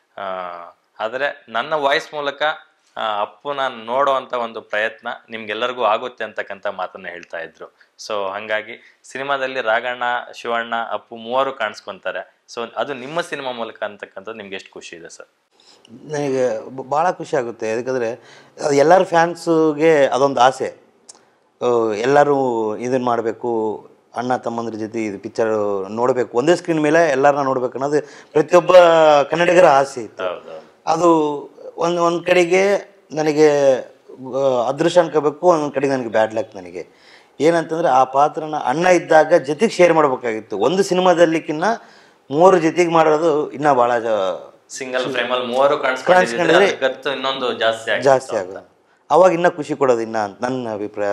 ಆದರೆ ನನ್ನ ವಾಯ್ಸ್ ಮೂಲಕ ಆ, ಅಪ್ಪುನ ನೋಡೋ ಅಂತ ಒಂದು ಪ್ರಯತ್ನ ನಿಮ್ಗೆಲ್ಲರಿಗೂ ಆಗುತ್ತೆ ಅಂತಕ್ಕಂಥ ಮಾತನ್ನ ಹೇಳ್ತಾ ಇದ್ರು ಸೊ ಹಾಗಾಗಿ ಸಿನಿಮಾದಲ್ಲಿ ರಾಘಣ್ಣ ಶಿವಣ್ಣ ಅಪ್ಪು ಮೂವರು ಕಾಣಿಸ್ಕೊಂತಾರೆ ಸೊ ಅದು ನಿಮ್ಮ ಸಿನಿಮಾ ಮೂಲಕ ಅಂತಕ್ಕಂಥದ್ದು ನಿಮ್ಗೆ ಎಷ್ಟು ಖುಷಿ ಇದೆ ಸರ್ ನನಗೆ ಬ- ಭಾಳ ಖುಷಿ ಆಗುತ್ತೆ ಯಾಕಂದರೆ ಅದು ಎಲ್ಲರ ಫ್ಯಾನ್ಸುಗೆ ಅದೊಂದು ಆಸೆ ಆ, ಎಲ್ಲರೂ ಇದನ್ನು ಮಾಡಬೇಕು ಅಣ್ಣ ತಮ್ಮಂದ್ರ ಜೊತೆ ಇದು ಪಿಕ್ಚರ್ ನೋಡಬೇಕು ಒಂದೇ ಸ್ಕ್ರೀನ್ ಮೇಲೆ ಎಲ್ಲರನ್ನ ನೋಡ್ಬೇಕು ಅನ್ನೋದು ಪ್ರತಿಯೊಬ್ಬ ಕನ್ನಡಿಗರ ಆಸೆ ಇತ್ತು ಹೌದು ಅದು ಒಂದು ಒಂದು ಕಡೆಗೆ ನನಗೆ ಆ, ಅದೃಷ್ಟ ಅನ್ಕೋಬೇಕು ಒಂದೊಂದು ಕಡೆಗೆ ನನಗೆ ಬ್ಯಾಡ್ ಲಕ್ ನನಗೆ ಏನಂತಂದ್ರೆ ಆ ಪಾತ್ರನ ಅಣ್ಣ ಇದ್ದಾಗ ಜೊತೆಗೆ ಶೇರ್ ಮಾಡಬೇಕಾಗಿತ್ತು ಒಂದು ಸಿನಿಮಾದಲ್ಲಿಕ್ಕಿನ್ನ ಮೂವರು ಜೊತೆಗೆ ಮಾಡೋದು ಇನ್ನೂ ಭಾಳ ಸಿಂಗಲ್ ಫ್ರೇಮಲ್ಲಿ ಮೂವರು ಕಾಣಿಸ್ಕೊಂಡಿದ್ರೆ ಗತ್ತು ಇನ್ನೊಂದು ಜಾಸ್ತಿ ಆಗುತ್ತೆ ಜಾಸ್ತಿ ಆಗೋದು ಅವಾಗ ಇನ್ನೂ ಖುಷಿ ಕೊಡೋದು ಇನ್ನ ಅಂತ ನನ್ನ ಅಭಿಪ್ರಾಯ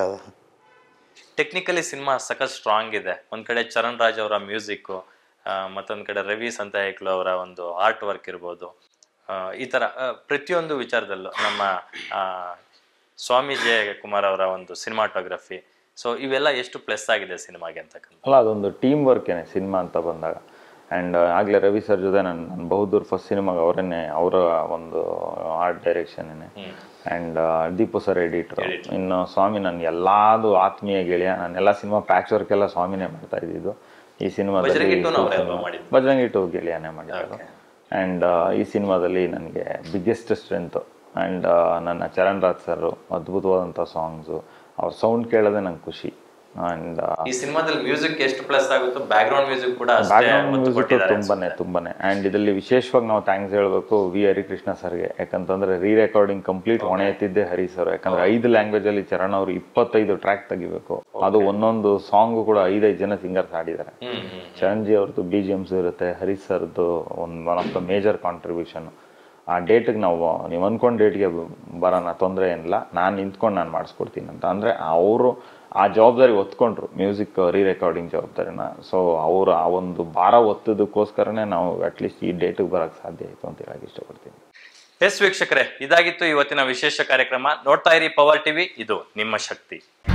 ಟೆಕ್ನಿಕಲಿ ಸಿನಿಮಾ ಸಖತ್ ಸ್ಟ್ರಾಂಗ್ ಇದೆ ಒಂದ್ ಕಡೆ ಚರಣ್ ರಾಜ್ ಅವರ ಮ್ಯೂಸಿಕ್ಕು ಮತ್ತೊಂದ್ ಕಡೆ ರವಿ ಸಂತಾಯಕ್ಲು ಅವರ ಒಂದು ಆರ್ಟ್ ವರ್ಕ್ ಇರ್ಬೋದು ಆ, ಈ ತರ ಆ, ಪ್ರತಿಯೊಂದು ವಿಚಾರದಲ್ಲೂ ನಮ್ಮ ಆ, ಸ್ವಾಮಿ ಜಯ ಕುಮಾರ್ ಅವರ ಒಂದು ಸಿನಿಮಾಟೋಗ್ರಫಿ ಸೊ ಇವೆಲ್ಲ ಎಷ್ಟು ಪ್ಲಸ್ ಆಗಿದೆ ಸಿನಿಮಾಗೆ ಅಂತಕ್ಕಂಥ ಅಲ್ಲ ಅದೊಂದು ಟೀಮ್ ವರ್ಕೇನೆ ಸಿನಿಮಾ ಅಂತ ಬಂದಾಗ ಆ್ಯಂಡ್ ಆಗಲೇ ರವಿ ಸರ್ ಜೊತೆ ನಾನು ನನ್ನ ಬಹುದೂರ್ ಫಸ್ಟ್ ಸಿನಿಮಾಗೆ ಅವರನ್ನೇ ಅವರ ಒಂದು ಆರ್ಟ್ ಡೈರೆಕ್ಷನ್ನೇ ಆ್ಯಂಡ್ ದೀಪು ಸರ್ ಎಡಿಟ್ರು ಇನ್ನು ಸ್ವಾಮಿ ನನ್ನ ಎಲ್ಲಾದು ಆತ್ಮೀಯ ಗೆಳೆಯ ನಾನು ಎಲ್ಲ ಸಿನಿಮಾ ಪ್ಯಾಚ್ ವರ್ಕ್ ಎಲ್ಲ ಸ್ವಾಮಿನೇ ಮಾಡ್ತಾ ಇದ್ದಿದ್ದು ಈ ಸಿನಿಮಾದಲ್ಲಿ ಬಜರಂಗಿ ಟೂನು ಅವರೇ ಅಲ್ವಾ ಮಾಡಿದ್ದು? ಬಜರಂಗಿ ಟು ಗೆಳೆಯನೇ ಮಾಡಿರೋದು ಆ್ಯಂಡ್ ಈ ಸಿನಿಮಾದಲ್ಲಿ ನನಗೆ ಬಿಗ್ಗೆಸ್ಟ್ ಸ್ಟ್ರೆಂತು ಆ್ಯಂಡ್ ನನ್ನ ಚರಣ್ ರಾಜ್ ಸರ್ ಅದ್ಭುತವಾದಂಥ ಸಾಂಗ್ಸು ಅವ್ರ ಸೌಂಡ್ ಕೇಳೋದೇ ನಂಗೆ ಖುಷಿ ಆ್ಯಂಡ್ ಈ ಸಿನಿಮಾದಲ್ಲಿ ಮ್ಯೂಸಿಕ್ ಎಷ್ಟು ಪ್ಲಸ್ ಆಗುತ್ತೋ ಬ್ಯಾಕ್ ಗ್ರೌಂಡ್ ಮ್ಯೂಸಿಕ್ ಕೂಡ ಅಷ್ಟೇ ಬ್ಯಾಕ್ಗ್ರೌಂಡ್ ಒತ್ತು ಮ್ಯೂಸಿಕ್ ಕೊಟ್ಟಿದ್ದಾರೆ ತುಂಬಾನೇ ತುಂಬಾನೇ ಆ್ಯಂಡ್ ಇದರಲ್ಲಿ ವಿಶೇಷವಾಗಿ ನಾವು ಥ್ಯಾಂಕ್ಸ್ ಹೇಳಬೇಕು ವಿ ಹರಿಕೃಷ್ಣ ಸರ್ಗೆ ಯಾಕಂತಂದ್ರೆ ರೀ ರೆಕಾರ್ಡಿಂಗ್ ಕಂಪ್ಲೀಟ್ ಹೊಣೆ ಎತ್ತಿದ್ದೆ ಹರಿ ಸರ್ ಯಾಕಂದ್ರೆ ಐದು ಲ್ಯಾಂಗ್ವೇಜ್ ಅಲ್ಲಿ ಚರಣ್ ಅವರು ಇಪ್ಪತ್ತೈದು ಟ್ರ್ಯಾಕ್ ತೆಗಿಬೇಕು ಅದು ಒಂದೊಂದು ಸಾಂಗು ಕೂಡ ಐದೈದು ಜನ ಸಿಂಗರ್ಸ್ ಹಾಡಿದ್ದಾರೆ ಹ್ಮ್ ಹ್ಮ್ ಚರಣ್ಜಿ ಅವ್ರದ್ದು ಬಿ ಜಿ ಎಮ್ಸ್ ಇರುತ್ತೆ ಹರೀಶ್ ಸರ್ದು ಒಂದು one of the major contribution ಆ ಡೇಟಿಗೆ ನಾವು ನೀವು ಅಂದ್ಕೊಂಡು ಡೇಟ್ಗೆ ಬರೋಣ ತೊಂದರೆ ಏನಿಲ್ಲ ನಾನು ನಿಂತ್ಕೊಂಡು ನಾನು ಮಾಡಿಸ್ಕೊಡ್ತೀನಿ ಅಂತ ಅಂದರೆ ಅವರು ಆ ಜವಾಬ್ದಾರಿ ಒತ್ಕೊಂಡ್ರು ಮ್ಯೂಸಿಕ್ ರೀ ರೆಕಾರ್ಡಿಂಗ್ ಜವಾಬ್ದಾರಿನ ಸೊ ಅವರು ಆ ಒಂದು ಭಾರ ಒತ್ತೋದಕ್ಕೋಸ್ಕರನೇ ನಾವು ಅಟ್ಲೀಸ್ಟ್ ಈ ಡೇಟಿಗೆ ಬರೋಕ್ಕೆ ಸಾಧ್ಯ ಆಯಿತು ಅಂತ ಹೇಳಕ್ಕೆ ಇಷ್ಟಪಡ್ತೀನಿ ಎಸ್ ವೀಕ್ಷಕರೇ ಇದಾಗಿತ್ತು ಇವತ್ತಿನ ವಿಶೇಷ ಕಾರ್ಯಕ್ರಮ ನೋಡ್ತಾ ಇರಿ ಪವರ್ ಟಿವಿ ಇದು ನಿಮ್ಮ ಶಕ್ತಿ